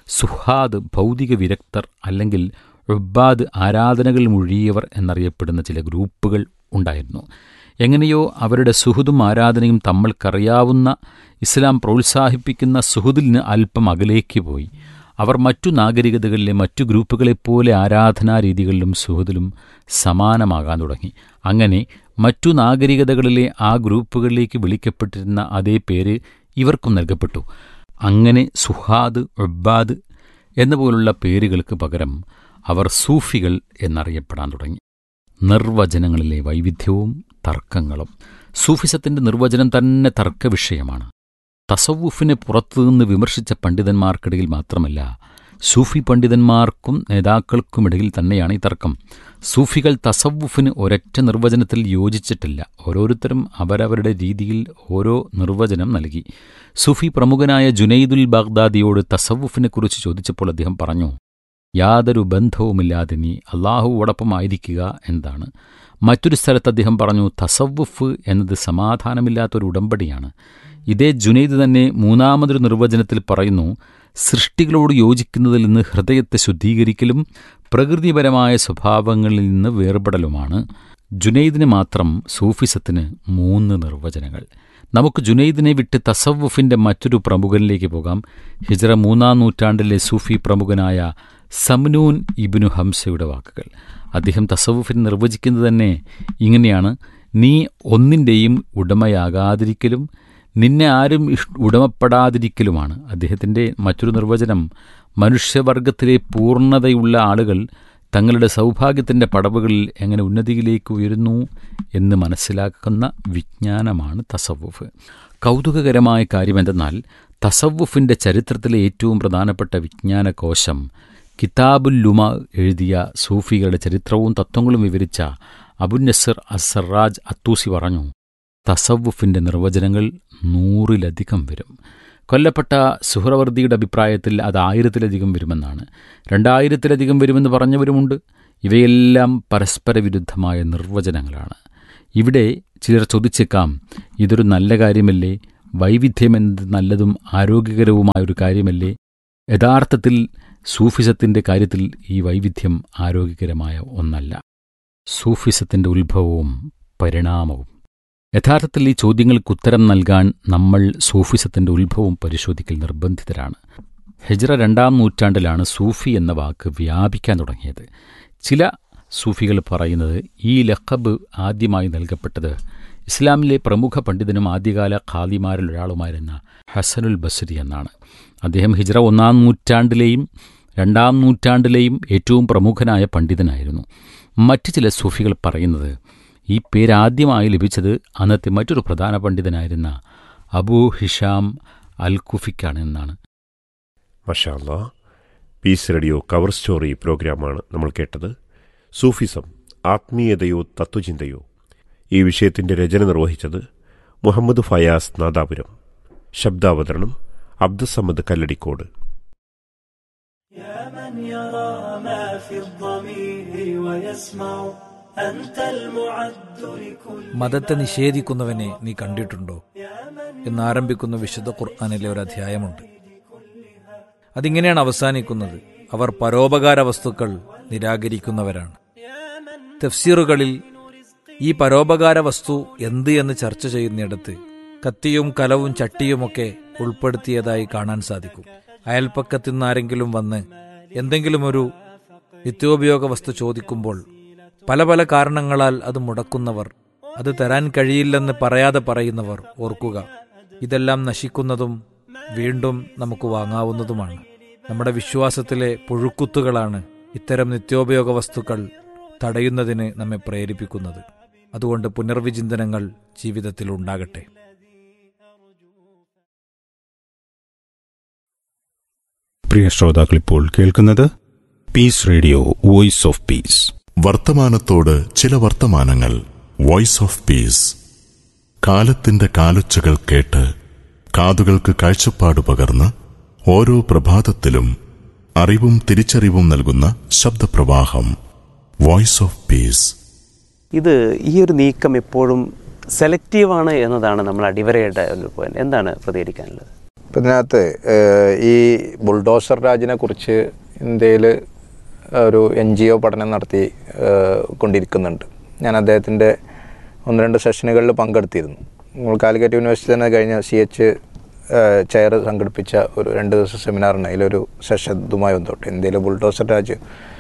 സുഹാദ് ഭൗതിക വിരക്തർ അല്ലെങ്കിൽ ഉബ്ബാദ് ആരാധനകൾ മുഴിയവർ എന്നറിയപ്പെടുന്ന ചില ഗ്രൂപ്പുകൾ ഉണ്ടായിരുന്നു എങ്ങനെയോ അവരുടെ സുഹൃതും ആരാധനയും തമ്മൾക്കറിയാവുന്ന ഇസ്ലാം പ്രോത്സാഹിപ്പിക്കുന്ന സുഹൃദിൽ നിന്ന് അല്പം അകലേക്ക് പോയി അവർ മറ്റു നാഗരികതകളിലെ മറ്റു ഗ്രൂപ്പുകളെപ്പോലെ ആരാധനാ രീതികളിലും സുഹൃദിലും സമാനമാകാൻ തുടങ്ങി അങ്ങനെ മറ്റു നാഗരികതകളിലെ ആ ഗ്രൂപ്പുകളിലേക്ക് വിളിക്കപ്പെട്ടിരുന്ന അതേ പേര് ഇവർക്കും നൽകപ്പെട്ടു അങ്ങനെ സുഹാദ് ഉബ്ബാദ് എന്നുപോലുള്ള പേരുകൾക്ക് പകരം അവർ സൂഫികൾ എന്നറിയപ്പെടാൻ തുടങ്ങി നിർവചനങ്ങളിലെ വൈവിധ്യവും തർക്കങ്ങളും സൂഫിസത്തിന്റെ നിർവചനം തന്നെ തർക്കവിഷയമാണ് തസവുഫിനെ പുറത്തുനിന്ന് വിമർശിച്ച പണ്ഡിതന്മാർക്കിടയിൽ മാത്രമല്ല സൂഫി പണ്ഡിതന്മാർക്കും നേതാക്കൾക്കുമിടയിൽ തന്നെയാണ് ഈ തർക്കം സൂഫികൾ തസവുഫിന് ഒരൊറ്റ നിർവചനത്തിൽ യോജിച്ചിട്ടില്ല ഓരോരുത്തരും അവരവരുടെ രീതിയിൽ ഓരോ നിർവചനം നൽകി സൂഫി പ്രമുഖനായ ജുനൈദുൽ ബാഗ്ദാദിയോട് തസവുഫിനെക്കുറിച്ച് ചോദിച്ചപ്പോൾ അദ്ദേഹം പറഞ്ഞു യാതൊരു ബന്ധവുമില്ലാതെ നീ അള്ളാഹുവോടൊപ്പമായിരിക്കുക എന്നതാണ് മറ്റൊരു സ്ഥലത്ത് അദ്ദേഹം പറഞ്ഞു തസവുഫ് എന്നത് സമാധാനമില്ലാത്തൊരു ഉടമ്പടിയാണ് ഇതേ ജുനൈദ് തന്നെ മൂന്നാമതൊരു നിർവചനത്തിൽ പറയുന്നു സൃഷ്ടികളോട് യോജിക്കുന്നതിൽ നിന്ന് ഹൃദയത്തെ ശുദ്ധീകരിക്കലും പ്രകൃതിപരമായ സ്വഭാവങ്ങളിൽ നിന്ന് വേർപെടലുമാണ് ജുനൈദിന് മാത്രം സൂഫിസത്തിന് മൂന്ന് നിർവചനങ്ങൾ നമുക്ക് ജുനൈദിനെ വിട്ട് തസവുഫിന്റെ മറ്റൊരു പ്രമുഖനിലേക്ക് പോകാം ഹിജറ മൂന്നാം നൂറ്റാണ്ടിലെ സൂഫി പ്രമുഖനായ സംനൂൻ ഇബിനു ഹംസയുടെ വാക്കുകൾ അദ്ദേഹം തസവുഫിനെ നിർവചിക്കുന്നത് തന്നെ ഇങ്ങനെയാണ് നീ ഒന്നിൻ്റെയും ഉടമയാകാതിരിക്കലും നിന്നെ ആരും ഉടമപ്പെടാതിരിക്കലുമാണ് അദ്ദേഹത്തിൻ്റെ മറ്റൊരു നിർവചനം മനുഷ്യവർഗത്തിലെ പൂർണ്ണതയുള്ള ആളുകൾ തങ്ങളുടെ സൗഭാഗ്യത്തിൻ്റെ പടവുകളിൽ എങ്ങനെ ഉന്നതിയിലേക്ക് ഉയരുന്നു എന്ന് മനസ്സിലാക്കുന്ന വിജ്ഞാനമാണ് തസവുഫ് കൗതുകകരമായ കാര്യമെന്തെന്നാൽ തസവുഫിൻ്റെ ചരിത്രത്തിലെ ഏറ്റവും പ്രധാനപ്പെട്ട വിജ്ഞാന കോശം കിതാബുൽ ലുമ എഴുതിയ സൂഫികളുടെ ചരിത്രവും തത്വങ്ങളും വിവരിച്ച അബുന്നസർ അസറാജ് അത്തൂസി പറഞ്ഞു തസവുഫിൻ്റെ നിർവചനങ്ങൾ നൂറിലധികം വരും കൊല്ലപ്പെട്ട സുഹ്രവർദിയുടെ അഭിപ്രായത്തിൽ അത് ആയിരത്തിലധികം വരുമെന്നാണ് രണ്ടായിരത്തിലധികം വരുമെന്ന് പറഞ്ഞവരുമുണ്ട് ഇവയെല്ലാം പരസ്പര വിരുദ്ധമായ നിർവചനങ്ങളാണ് ഇവിടെ ചിലർ ചോദിച്ചേക്കാം ഇതൊരു നല്ല കാര്യമല്ലേ വൈവിധ്യം എന്ത് നല്ലതും ആരോഗ്യകരവുമായ ഒരു കാര്യമല്ലേ യഥാർത്ഥത്തിൽ സൂഫിസത്തിൻ്റെ കാര്യത്തിൽ ഈ വൈവിധ്യം ആരോഗ്യകരമായ ഒന്നല്ല സൂഫിസത്തിൻ്റെ ഉത്ഭവവും പരിണാമവും യഥാർത്ഥത്തിൽ ഈ ചോദ്യങ്ങൾക്ക് ഉത്തരം നൽകാൻ നമ്മൾ സൂഫിസത്തിൻ്റെ ഉത്ഭവം പരിശോധിക്കൽ നിർബന്ധിതരാണ് ഹിജ്റ രണ്ടാം നൂറ്റാണ്ടിലാണ് സൂഫി എന്ന വാക്ക് വ്യാപിക്കാൻ തുടങ്ങിയത് ചില സൂഫികൾ പറയുന്നത് ഈ ലഖബ് ആദ്യമായി നൽകപ്പെട്ടത് ഇസ്ലാമിലെ പ്രമുഖ പണ്ഡിതനും ആദ്യകാല ഖാദിമാരിൽ ഒരാളുമായിരുന്ന ഹസനുൽ ബസരി എന്നാണ് അദ്ദേഹം ഹിജ്റ ഒന്നാം നൂറ്റാണ്ടിലെയും രണ്ടാം നൂറ്റാണ്ടിലെയും ഏറ്റവും പ്രമുഖനായ പണ്ഡിതനായിരുന്നു മറ്റു ചില സൂഫികൾ പറയുന്നത് ഈ പേര് ആദ്യമായി ലഭിച്ചത് അന്നത്തെ മറ്റൊരു പ്രധാന പണ്ഡിതനായിരുന്ന അബൂ ഹിഷാം അൽ കുഫിക്കാണ് എന്നാണ് മഷാല്ല പീസ് റേഡിയോ കവർ സ്റ്റോറി പ്രോഗ്രാമാണ് നമ്മൾ കേട്ടത് സൂഫിസം ആത്മീയതയോ തത്വചിന്തയോ ഈ വിഷയത്തിന്റെ രചന നിർവഹിച്ചത് മുഹമ്മദ് ഫയാസ് നാദാപുരം ശബ്ദാവതരണം അബ്ദുസമ്മദ് കല്ലടിക്കോട് يا من يرى ما في الضمير ويسمع أنت المعد لكل മതത്തെ നിഷേധിക്കുന്നവനെ നീ കണ്ടിട്ടുണ്ടോ എന്നാരംഭിക്കുന്ന വിശുദ്ധ ഖുർആാനിലെ ഒരു അധ്യായമുണ്ട് അതിങ്ങനെയാണ് അവസാനിക്കുന്നത് അവർ പരോപകാര വസ്തുക്കൾ നിരാകരിക്കുന്നവരാണ് തഫ്സീറുകളിൽ ഈ പരോപകാര വസ്തു എന്ത് എന്ന് ചർച്ച ചെയ്യുന്നിടത്ത് കത്തിയും കലവും ചട്ടിയുമൊക്കെ ഉൾപ്പെടുത്തിയതായി കാണാൻ സാധിക്കും അയൽപ്പക്കത്തു നിന്ന് ആരെങ്കിലും വന്ന് എന്തെങ്കിലും ഒരു നിത്യോപയോഗ വസ്തു ചോദിക്കുമ്പോൾ പല പല കാരണങ്ങളാൽ അത് മുടക്കുന്നവർ അത് തരാൻ കഴിയില്ലെന്ന് പറയാതെ പറയുന്നവർ ഓർക്കുക ഇതെല്ലാം നശിക്കുന്നതും വീണ്ടും നമുക്ക് വാങ്ങാവുന്നതുമാണ് നമ്മുടെ വിശ്വാസത്തിലെ പുഴുക്കുത്തുകളാണ് ഇത്തരം നിത്യോപയോഗ വസ്തുക്കൾ തടയുന്നതിന് നമ്മെ പ്രേരിപ്പിക്കുന്നത് അതുകൊണ്ട് പുനർവിചിന്തനങ്ങൾ ജീവിതത്തിൽ ഉണ്ടാകട്ടെ പ്രിയ ശ്രോതാക്കൾ ഇപ്പോൾ കേൾക്കുന്നത് peace radio voice of peace വർത്തമാനത്തോട് ചില വർത്തമാനങ്ങൾ വോയിസ് ഓഫ് പീസ് കാലത്തിന്റെ കാലൊച്ചകൾ കേട്ട് കാതുകൾക്ക് കാഴ്ചപ്പാട് പകർന്ന് ഓരോ പ്രഭാതത്തിലും അറിവും തിരിച്ചറിവും നൽകുന്ന ശബ്ദപ്രവാഹം വോയിസ് ഓഫ് പീസ് ഇത് ഈ ഒരു നീക്കം എപ്പോഴും സെലക്റ്റീവാണ് എന്നതാണ് നമ്മൾ അടിവരയുടെ ഒരു പോയിന്റ് എന്താണ് പ്രതികരിക്കാനുള്ളത് ഇപ്പം ഇതിനകത്ത് ഏഹ്, ഈ ബുൾഡോസർ രാജിനെ കുറിച്ച് ഇന്ത്യയിൽ ഒരു എൻ ജി ഒ പഠനം നടത്തി ഏഹ്, കൊണ്ടിരിക്കുന്നുണ്ട് ഞാൻ അദ്ദേഹത്തിൻ്റെ ഒന്ന് രണ്ട് സെഷനുകളിൽ പങ്കെടുത്തിരുന്നു നമ്മൾ കാലിക്കറ്റ് യൂണിവേഴ്സിറ്റി തന്നെ കഴിഞ്ഞ സി എച്ച് ചെയർ സംഘടിപ്പിച്ച ഒരു രണ്ട് ദിവസം സെമിനാറുണ്ട് അതിലൊരു സെഷൻ ഇതുമായി ബന്ധപ്പെട്ട് ഇന്ത്യയിലെ ബുൾഡോസർ രാജ്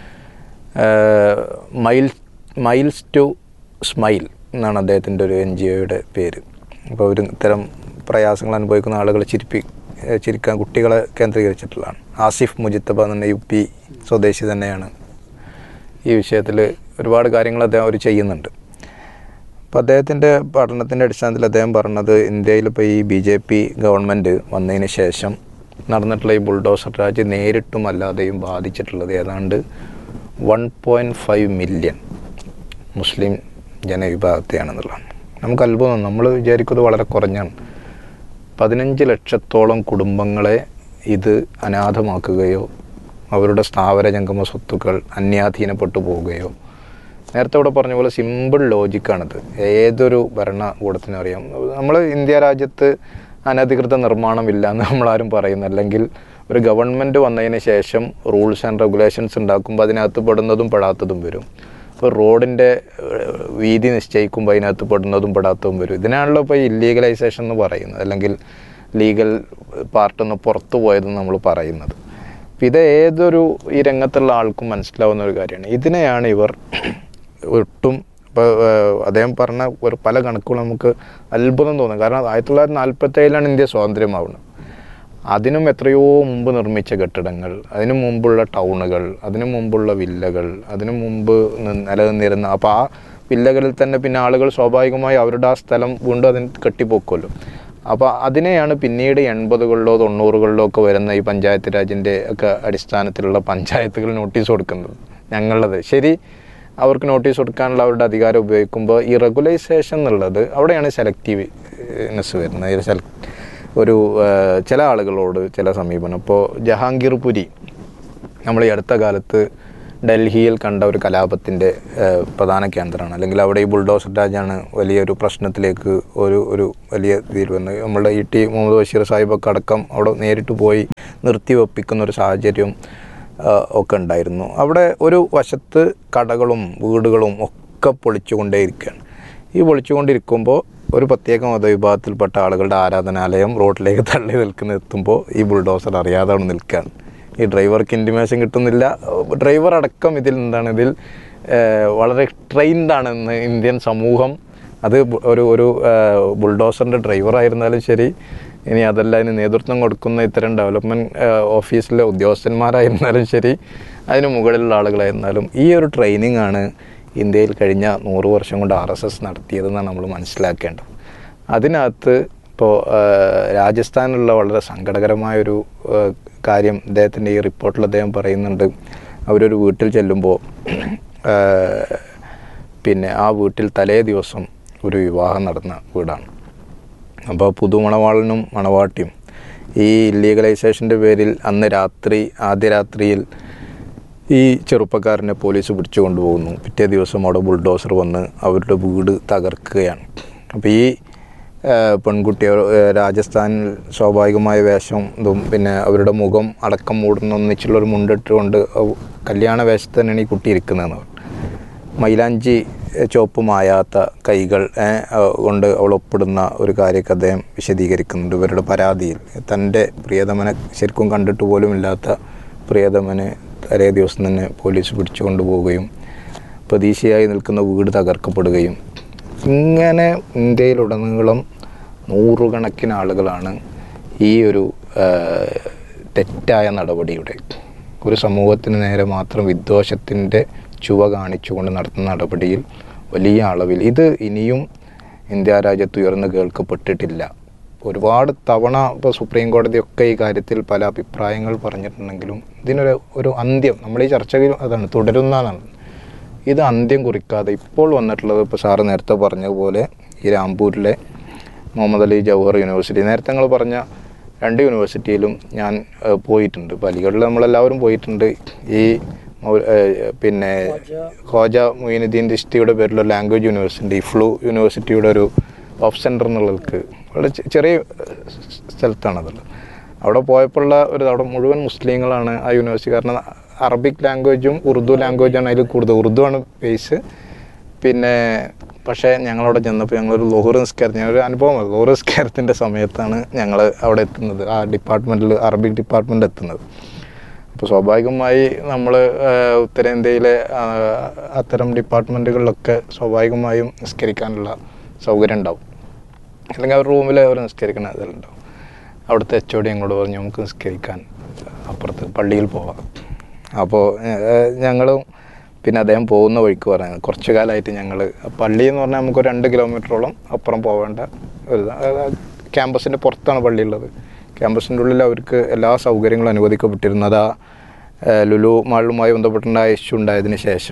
ഏഹ്, മൈൽ മൈൽസ് ടു സ്മൈൽ എന്നാണ് അദ്ദേഹത്തിൻ്റെ ഒരു എൻ ജി ഒയുടെ പേര് അപ്പോൾ ഒരു ഇത്തരം പ്രയാസങ്ങൾ അനുഭവിക്കുന്ന ആളുകളെ ചിരിപ്പി ഏഹ് ചിരിക്കാൻ കുട്ടികളെ കേന്ദ്രീകരിച്ചിട്ടുള്ളതാണ് ആസിഫ് മുജിത്തബ എന്ന യു പി സ്വദേശി തന്നെയാണ് ഈ വിഷയത്തിൽ ഒരുപാട് കാര്യങ്ങൾ അദ്ദേഹം അവർ ചെയ്യുന്നുണ്ട് അപ്പോൾ അദ്ദേഹത്തിൻ്റെ പഠനത്തിൻ്റെ അടിസ്ഥാനത്തിൽ അദ്ദേഹം പറഞ്ഞത് ഇന്ത്യയിൽ ഇപ്പോൾ ഈ ബി ജെ പി ഗവൺമെൻറ് വന്നതിന് ശേഷം നടന്നിട്ടുള്ള ഈ ബുൾഡോസർ രാജ് നേരിട്ടും അല്ലാതെയും ബാധിച്ചിട്ടുള്ളത് ഏതാണ്ട് one point five million Muslim ജനവിഭാഗത്തെയാണെന്നുള്ളതാണ് നമുക്ക് അത്ഭുതം നമ്മൾ വിചാരിക്കുന്നത് വളരെ കുറഞ്ഞാണ് പതിനഞ്ച് ലക്ഷത്തോളം കുടുംബങ്ങളെ ഇത് അനാഥമാക്കുകയോ അവരുടെ സ്ഥാവര ജംഗമ സ്വത്തുക്കൾ അന്യാധീനപ്പെട്ടു പോവുകയോ നേരത്തെ ഇവിടെ പറഞ്ഞ പോലെ സിമ്പിൾ ലോജിക്കാണിത് ഏതൊരു ഭരണകൂടത്തിനും അറിയാം നമ്മൾ ഇന്ത്യ രാജ്യത്ത് അനധികൃത നിർമ്മാണമില്ല എന്ന് നമ്മളാരും പറയുന്നു അല്ലെങ്കിൽ ഒരു ഗവൺമെൻറ് വന്നതിന് ശേഷം റൂൾസ് ആൻഡ് റെഗുലേഷൻസ് ഉണ്ടാക്കുമ്പോൾ അതിനകത്ത് പെടുന്നതും പെടാത്തതും വരും ഇപ്പോൾ റോഡിൻ്റെ ഏഹ്, വീതി നിശ്ചയിക്കുമ്പോൾ അതിനകത്ത് പെടുന്നതും പെടാത്തതും വരും ഇതിനാണല്ലോ ഇപ്പോൾ ഇല്ലീഗലൈസേഷൻ എന്ന് പറയുന്നത് അല്ലെങ്കിൽ ലീഗൽ പാർട്ടിൽ നിന്ന് പുറത്തു പോയതെന്ന് നമ്മൾ പറയുന്നത് അപ്പം ഇത് ഏതൊരു ഈ രംഗത്തുള്ള ആൾക്കും മനസ്സിലാവുന്ന ഒരു കാര്യമാണ് ഇതിനെയാണ് ഇവർ ഒട്ടും ഇപ്പോൾ അദ്ദേഹം പറഞ്ഞ ഒരു പല കണക്കുകളും നമുക്ക് അത്ഭുതം തോന്നും കാരണം ആയിരത്തി തൊള്ളായിരത്തി നാൽപ്പത്തി ഏഴിലാണ് ഇന്ത്യ സ്വാതന്ത്ര്യമാവുന്നത് അതിനും എത്രയോ മുമ്പ് നിർമ്മിച്ച കെട്ടിടങ്ങൾ അതിനു മുമ്പുള്ള ടൗണുകൾ അതിനു മുമ്പുള്ള വില്ലകൾ അതിനു മുമ്പ് നി- നിലനിന്നിരുന്ന അപ്പോൾ ആ വില്ലകളിൽ തന്നെ പിന്നെ ആളുകൾ സ്വാഭാവികമായി അവരുടെ ആ സ്ഥലം വീണ്ടും അതിന് കെട്ടിപ്പോക്കുമല്ലോ അപ്പോൾ അതിനെയാണ് പിന്നീട് എൺപതുകളിലോ തൊണ്ണൂറുകളിലോ ഒക്കെ വരുന്ന ഈ പഞ്ചായത്ത് രാജിൻ്റെ ഒക്കെ അടിസ്ഥാനത്തിലുള്ള പഞ്ചായത്തുകൾ നോട്ടീസ് കൊടുക്കുന്നത് ഞങ്ങളത് ശരി അവർക്ക് നോട്ടീസ് കൊടുക്കാനുള്ള അവരുടെ അധികാരം ഉപയോഗിക്കുമ്പോൾ ഈ റെഗുലൈസേഷൻ എന്നുള്ളത് അവിടെയാണ് സെലക്റ്റീവ്നെസ് വരുന്നത് ഈ സെലക്ട് ഒരു ആ, ചില ആളുകളോട് ചില സമീപനം ഇപ്പോൾ ജഹാംഗീർ പുരി നമ്മൾ ഈ അടുത്ത കാലത്ത് ഡൽഹിയിൽ കണ്ട ഒരു കലാപത്തിൻ്റെ ഏഹ്, പ്രധാന കേന്ദ്രമാണ് അല്ലെങ്കിൽ അവിടെ ഈ ബുൾഡോസർ രാജാണ് വലിയൊരു പ്രശ്നത്തിലേക്ക് ഒരു ഒരു വലിയ ഇതിൽ വന്ന് നമ്മുടെ ഇ ടി മുഹമ്മദ് ബഷീർ സാഹിബൊക്കെ അടക്കം അവിടെ നേരിട്ട് പോയി നിർത്തിവെപ്പിക്കുന്ന ഒരു സാഹചര്യം ആ, ഒക്കെ ഉണ്ടായിരുന്നു അവിടെ ഒരു വശത്ത് കടകളും വീടുകളും ഒക്കെ പൊളിച്ചുകൊണ്ടേയിരിക്കുകയാണ് ഈ പൊളിച്ചുകൊണ്ടിരിക്കുമ്പോൾ ഒരു പ്രത്യേക മതവിഭാഗത്തിൽപ്പെട്ട ആളുകളുടെ ആരാധനാലയം റോഡിലേക്ക് തള്ളി നിൽക്കുന്ന എത്തുമ്പോൾ ഈ ബുൾഡോസർ അറിയാതെ അവിടെ നിൽക്കുകയാണ് ഈ ഡ്രൈവർക്ക് ഇൻറ്റിമേഷൻ കിട്ടുന്നില്ല ഡ്രൈവർ അടക്കം ഇതിൽ എന്താണ് ഇതിൽ ഏഹ്, വളരെ ട്രെയിൻഡ് ആണെന്ന് ഇന്ത്യൻ സമൂഹം അത് ബു- ഒരു ഒരു ബുൾഡോസറിൻ്റെ ഡ്രൈവറായിരുന്നാലും ശരി ഇനി അതല്ല അതിന് നേതൃത്വം കൊടുക്കുന്ന ഇത്തരം ഡെവലപ്മെൻറ്റ് ഓഫീസിലെ ഉദ്യോഗസ്ഥന്മാരായിരുന്നാലും ശരി അതിന് മുകളിലുള്ള ആളുകളായിരുന്നാലും ഈ ഒരു ട്രെയിനിങ് ആണ് ഇന്ത്യയിൽ കഴിഞ്ഞ നൂറ് വർഷം കൊണ്ട് ആർ എസ് എസ് നടത്തിയതെന്നാണ് നമ്മൾ മനസ്സിലാക്കേണ്ടത് അതിനകത്ത് ഇപ്പോൾ രാജസ്ഥാനിലുള്ള വളരെ സങ്കടകരമായൊരു ആ, കാര്യം അദ്ദേഹത്തിൻ്റെ ഈ റിപ്പോർട്ടിൽ അദ്ദേഹം പറയുന്നുണ്ട് അവരൊരു വീട്ടിൽ ചെല്ലുമ്പോൾ ആ, പിന്നെ ആ വീട്ടിൽ തലേ ദിവസം ഒരു വിവാഹം നടന്ന വീടാണ് അപ്പോൾ പുതുമണവാളനും മണവാട്ടിയും ഈ ഇല്ലീഗലൈസേഷൻ്റെ പേരിൽ അന്ന് രാത്രി ആദ്യ രാത്രിയിൽ ഈ ചെറുപ്പക്കാരനെ പോലീസ് പിടിച്ചു കൊണ്ടുപോകുന്നു പിറ്റേ ദിവസം അവിടെ ബുൾഡോസർ വന്ന് അവരുടെ വീട് തകർക്കുകയാണ് അപ്പോൾ ഈ ആ, പെൺകുട്ടി ആ, രാജസ്ഥാനിൽ സ്വാഭാവികമായ വേഷം ഇതും പിന്നെ അവരുടെ മുഖം അടക്കം മൂടുന്ന ഒന്നിച്ചുള്ളൊരു മുണ്ടിട്ടുകൊണ്ട് അവ- കല്യാണ വേഷത്തിൽ തന്നെയാണ് ഈ കുട്ടി ഇരിക്കുന്നതെന്ന് പറഞ്ഞു. മൈലാഞ്ചി ചുവപ്പ് മായാത്ത കൈകൾ ഏ, ആ, കൊണ്ട് അവൾ ഒപ്പിടുന്ന ഒരു കാര്യമൊക്കെ അദ്ദേഹം വിശദീകരിക്കുന്നുണ്ട് ഇവരുടെ പരാതിയിൽ തൻ്റെ പ്രിയതമനെ ശരിക്കും കണ്ടിട്ട് പോലും ഇല്ലാത്ത പ്രിയതമനെ തലേ ദിവസം തന്നെ പോലീസ് പിടിച്ചു കൊണ്ടുപോവുകയും പ്രതീക്ഷയായി നിൽക്കുന്ന വീട് തകർക്കപ്പെടുകയും ഇങ്ങനെ ഇന്ത്യയിലുടനീളം നൂറുകണക്കിന് ആളുകളാണ് ഈ ഒരു ആ, തെറ്റായ നടപടിയുടെ ഒരു സമൂഹത്തിന് നേരെ മാത്രം വിദ്വേഷത്തിൻ്റെ ചുവ കാണിച്ചുകൊണ്ട് നടത്തുന്ന നടപടിയിൽ വലിയ അളവിൽ ഇത് ഇനിയും ഇന്ത്യ രാജ്യത്ത് ഉയർന്നു കേൾക്കപ്പെട്ടിട്ടില്ല ഒരുപാട് തവണ ഇപ്പോൾ സുപ്രീം കോടതിയൊക്കെ ഈ കാര്യത്തിൽ പല അഭിപ്രായങ്ങൾ പറഞ്ഞിട്ടുണ്ടെങ്കിലും ഇതിനൊരു ഒരു അന്ത്യം നമ്മൾ ഈ ചർച്ചയിൽ അതാണ് തുടരുന്നതാണ് ഇത് അന്ത്യം കുറിക്കാതെ ഇപ്പോൾ വന്നിട്ടുള്ളത് ഇപ്പോൾ സാറ് നേരത്തെ പറഞ്ഞതുപോലെ ഈ രാംപൂരിലെ മുഹമ്മദ് അലി ജവഹർ യൂണിവേഴ്സിറ്റി നേരത്തെ നിങ്ങൾ പറഞ്ഞ രണ്ട് യൂണിവേഴ്സിറ്റിയിലും ഞാൻ ഏഹ്, പോയിട്ടുണ്ട് ഇപ്പോൾ അലിഗഡിൽ നമ്മളെല്ലാവരും പോയിട്ടുണ്ട് ഈ മൗ- ഏഹ്, പിന്നെ ഖോജ മൊയിനുദ്ദീൻ ദിഷ്ടിയുടെ പേരിലുള്ള ലാംഗ്വേജ് യൂണിവേഴ്സിറ്റി ഇഫ്ലു യൂണിവേഴ്സിറ്റിയുടെ ഒരു ഓഫ് സെൻറ്റർ എന്നുള്ളവർക്ക് വളരെ ചെ- ചെറിയ ഏഹ്, സ്ഥലത്താണതുള്ളത് അവിടെ പോയപ്പോഴുള്ള ഒരു അവിടെ മുഴുവൻ മുസ്ലിങ്ങളാണ് ആ യൂണിവേഴ്സിറ്റി കാരണം അറബിക് ലാംഗ്വേജും ഉറുദു ലാംഗ്വേജാണ് അതിൽ കൂടുതൽ ഉറുദു ആണ് ബേസ് പിന്നെ പക്ഷേ ഞങ്ങളവിടെ ചെന്നപ്പോൾ ഞങ്ങളൊരു ലോഹർ നിസ്കാരം ഞങ്ങളൊരു അനുഭവം ലോഹർ നിസ്കാരത്തിൻ്റെ സമയത്താണ് ഞങ്ങൾ അവിടെ എത്തുന്നത് ആ ഡിപ്പാർട്ട്മെൻറ്റിൽ അറബിക് ഡിപ്പാർട്ട്മെൻറ്റ് എത്തുന്നത് അപ്പോൾ സ്വാഭാവികമായി നമ്മൾ ഉത്തരേന്ത്യയിലെ ആ, അത്തരം ഡിപ്പാർട്ട്മെൻറ്റുകളിലൊക്കെ സ്വാഭാവികമായും നിസ്കരിക്കാനുള്ള സൗകര്യം ഉണ്ടാവും അല്ലെങ്കിൽ അവർ റൂമിൽ അവർ നിസ്കരിക്കണ ഇതിലുണ്ടാവും അവിടുത്തെ എച്ച് ഒ ഡി ഞങ്ങളോട് പറഞ്ഞു നമുക്ക് നിസ്കരിക്കാൻ അപ്പുറത്ത് പള്ളിയിൽ പോവാം അപ്പോൾ ഞങ്ങളും പിന്നെ അദ്ദേഹം പോകുന്ന വഴിക്ക് പറയുന്നത് കുറച്ച് കാലമായിട്ട് ഞങ്ങൾ പള്ളി എന്ന് പറഞ്ഞാൽ നമുക്ക് രണ്ട് കിലോമീറ്ററോളം അപ്പുറം പോവേണ്ട ഒരു ക്യാമ്പസിൻ്റെ പുറത്താണ് പള്ളി ഉള്ളത് ക്യാമ്പസിൻ്റെ ഉള്ളിൽ അവർക്ക് എല്ലാ സൗകര്യങ്ങളും അനുവദിക്കപ്പെട്ടിരുന്നത് ആ ഏഹ്, ലുലു മാളുമായി ബന്ധപ്പെട്ടുണ്ടായ ഇഷ്യൂ ഉണ്ടായതിന് ശേഷം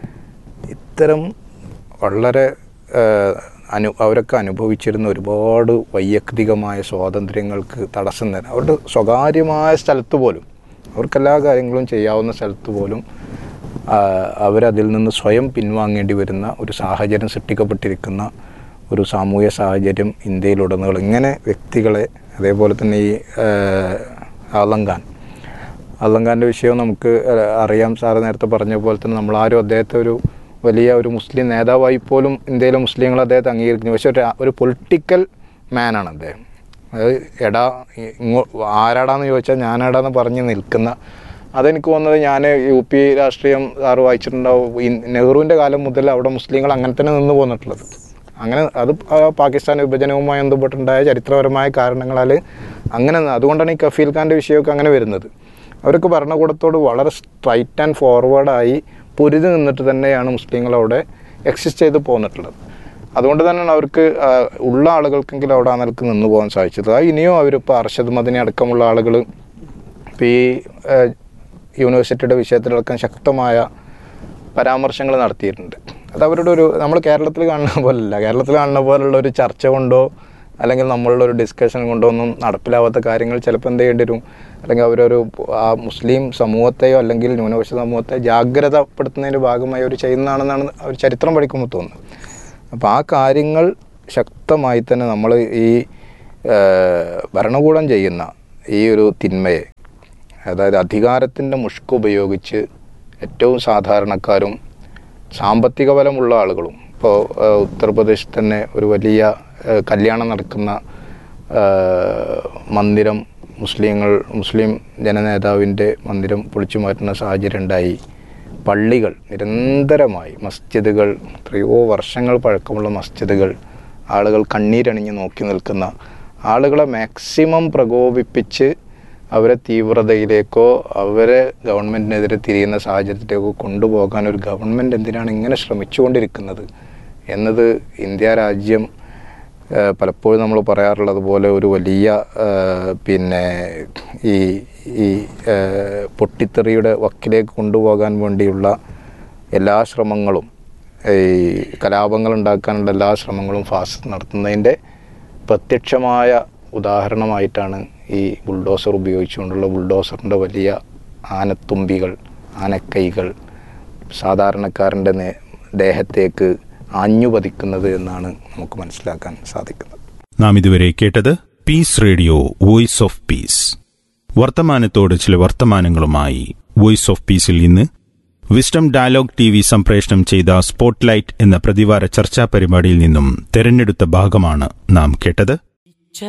ഇത്തരം വളരെ ഏഹ്, അനു അവരൊക്കെ അനുഭവിച്ചിരുന്ന ഒരുപാട് വൈയക്തികമായ സ്വാതന്ത്ര്യങ്ങൾക്ക് തടസ്സം തരാൻ അവരുടെ സ്വകാര്യമായ സ്ഥലത്ത് പോലും അവർക്ക് എല്ലാ കാര്യങ്ങളും ചെയ്യാവുന്ന സ്ഥലത്ത് പോലും ആ, അവരതിൽ നിന്ന് സ്വയം പിൻവാങ്ങേണ്ടി വരുന്ന ഒരു സാഹചര്യം സൃഷ്ടിക്കപ്പെട്ടിരിക്കുന്ന ഒരു സാമൂഹ്യ സാഹചര്യം ഇന്ത്യയിലുടനീളം ഇങ്ങനെ വ്യക്തികളെ അതേപോലെ തന്നെ ഈ ഏഹ്, ആലങ്കാൻ അള്ളങ്കാൻ്റെ വിഷയം നമുക്ക് ഏഹ്, അറിയാം സാറ് നേരത്തെ പറഞ്ഞ പോലെ തന്നെ നമ്മളാരും അദ്ദേഹത്തെ ഒരു വലിയ ഒരു മുസ്ലിം നേതാവായി പോലും ഇന്ത്യയിലെ മുസ്ലിങ്ങൾ അദ്ദേഹത്തെ അംഗീകരിക്കുന്നു പക്ഷെ ഒരു ഒരു പൊളിറ്റിക്കൽ മാനാണ് അദ്ദേഹം അതായത് എടാ ഇങ്ങോ ആരാടാന്ന് ചോദിച്ചാൽ ഞാനാടാന്ന് പറഞ്ഞ് നിൽക്കുന്ന അതെനിക്ക് തോന്നുന്നത് ഞാൻ യു പി രാഷ്ട്രീയം സാറ് വായിച്ചിട്ടുണ്ടാവും ഈ നെഹ്റുവിൻ്റെ കാലം മുതൽ അവിടെ മുസ്ലിങ്ങൾ അങ്ങനെ തന്നെ നിന്ന് പോന്നിട്ടുള്ളത് അങ്ങനെ അത് ആ പാകിസ്ഥാൻ വിഭജനവുമായി ബന്ധപ്പെട്ടുണ്ടായ ചരിത്രപരമായ കാരണങ്ങളാൽ അങ്ങനെ ന- അതുകൊണ്ടാണ് ഈ കഫീൽ ഖാൻ്റെ വിഷയമൊക്കെ അങ്ങനെ വരുന്നത് അവർക്ക് ഭരണകൂടത്തോട് വളരെ സ്ട്രൈറ്റ് ആൻഡ് ഫോർവേഡായി പൊരുതി നിന്നിട്ട് തന്നെയാണ് മുസ്ലിങ്ങൾ അവിടെ എക്സിസ്റ്റ് ചെയ്ത് പോന്നിട്ടുള്ളത് അതുകൊണ്ട് തന്നെയാണ് അവർക്ക് ആ, ഉള്ള ആളുകൾക്കെങ്കിലും അവിടെ ആ നിലക്ക് നിന്ന് പോകാൻ സാധിച്ചത് ആ ഇനിയും അവരിപ്പോൾ അർഷദ് മദനി അടക്കമുള്ള ആളുകൾ ഇപ്പോൾ ഈ ആ, യൂണിവേഴ്സിറ്റിയുടെ വിഷയത്തിലടക്കം ശക്തമായ പരാമർശങ്ങൾ നടത്തിയിട്ടുണ്ട് അത് അവരുടെ ഒരു നമ്മൾ കേരളത്തിൽ കാണുന്ന പോലല്ല കേരളത്തിൽ കാണുന്ന പോലുള്ള ഒരു ചർച്ച കൊണ്ടോ അല്ലെങ്കിൽ നമ്മളുടെ ഒരു ഡിസ്കഷൻ കൊണ്ടൊന്നും നടപ്പിലാവാത്ത കാര്യങ്ങൾ ചിലപ്പോൾ എന്ത് ചെയ്യേണ്ടി വരും അല്ലെങ്കിൽ അവരൊരു ആ മുസ്ലിം സമൂഹത്തെയോ അല്ലെങ്കിൽ ന്യൂനപക്ഷ സമൂഹത്തെ ജാഗ്രതപ്പെടുത്തുന്നതിൻ്റെ ഭാഗമായി അവർ ചെയ്യുന്നതാണെന്നാണ് അവർ ചരിത്രം പഠിക്കുമ്പോൾ തോന്നുന്നത് അപ്പോൾ ആ കാര്യങ്ങൾ ശക്തമായി തന്നെ നമ്മൾ ഈ ഏഹ്, ഭരണകൂടം ചെയ്യുന്ന ഈ ഒരു തിന്മയെ അതായത് അധികാരത്തിൻ്റെ മുഷ്ക് ഉപയോഗിച്ച് ഏറ്റവും സാധാരണക്കാരും സാമ്പത്തിക ബലമുള്ള ആളുകളും ഇപ്പോൾ ഉത്തർപ്രദേശിൽ തന്നെ ഒരു വലിയ ഏഹ്, കല്യാണം നടക്കുന്ന ഏഹ്, മന്ദിരം മുസ്ലിങ്ങൾ മുസ്ലിം ജനനേതാവിൻ്റെ മന്ദിരം പൊളിച്ചു മാറ്റുന്ന സാഹചര്യം ഉണ്ടായി പള്ളികൾ നിരന്തരമായി മസ്ജിദുകൾ എത്രയോ വർഷങ്ങൾ പഴക്കമുള്ള മസ്ജിദുകൾ ആളുകൾ കണ്ണീരണിഞ്ഞ് നോക്കി നിൽക്കുന്ന ആളുകളെ മാക്സിമം പ്രകോപിപ്പിച്ച് അവരെ തീവ്രതയിലേക്കോ അവരെ ഗവൺമെൻറ്റിനെതിരെ തിരിയുന്ന സാഹചര്യത്തിലേക്കോ കൊണ്ടുപോകാൻ ഒരു ഗവൺമെൻറ് എന്തിനാണ് ഇങ്ങനെ ശ്രമിച്ചുകൊണ്ടിരിക്കുന്നത് എന്നത് ഇന്ത്യ രാജ്യം ഏഹ് പലപ്പോഴും നമ്മൾ പറയാറുള്ളത് പോലെ ഒരു വലിയ ഏഹ് പിന്നെ ഈ ഈ ഏഹ് പൊട്ടിത്തെറിയുടെ വക്കിലേക്ക് കൊണ്ടുപോകാൻ വേണ്ടിയുള്ള എല്ലാ ശ്രമങ്ങളും ഈ കലാപങ്ങൾ ഉണ്ടാക്കാനുള്ള എല്ലാ ശ്രമങ്ങളും ഫാസ്റ്റ് നടത്തുന്നതിൻ്റെ പ്രത്യക്ഷമായ ഉദാഹരണമായിട്ടാണ് ഈ ബുൾഡോസർ ഉപയോഗിച്ചുകൊണ്ടുള്ള ബുൾഡോസറിൻ്റെ വലിയ ആനത്തുമ്പികൾ ആനക്കൈകൾ സാധാരണക്കാരൻ്റെ നേ ദേഹത്തേക്ക് ആഞ്ഞുപതിക്കുന്നത് എന്നാണ് നമുക്ക് മനസ്സിലാക്കാൻ സാധിക്കുന്നത് നാം ഇതുവരെ കേട്ടത് peace radio voice of peace വർത്തമാനത്തോട് ചില വർത്തമാനങ്ങളുമായി വോയിസ് ഓഫ് പീസിൽ ഇന്ന് വിസ്ഡം ഡയലോഗ് ടി വി സംപ്രേഷണം ചെയ്ത സ്പോട്ട്ലൈറ്റ് എന്ന പ്രതിവാര ചർച്ചാ പരിപാടിയിൽ നിന്നും തെരഞ്ഞെടുത്ത ഭാഗമാണ് നാം കേട്ടത്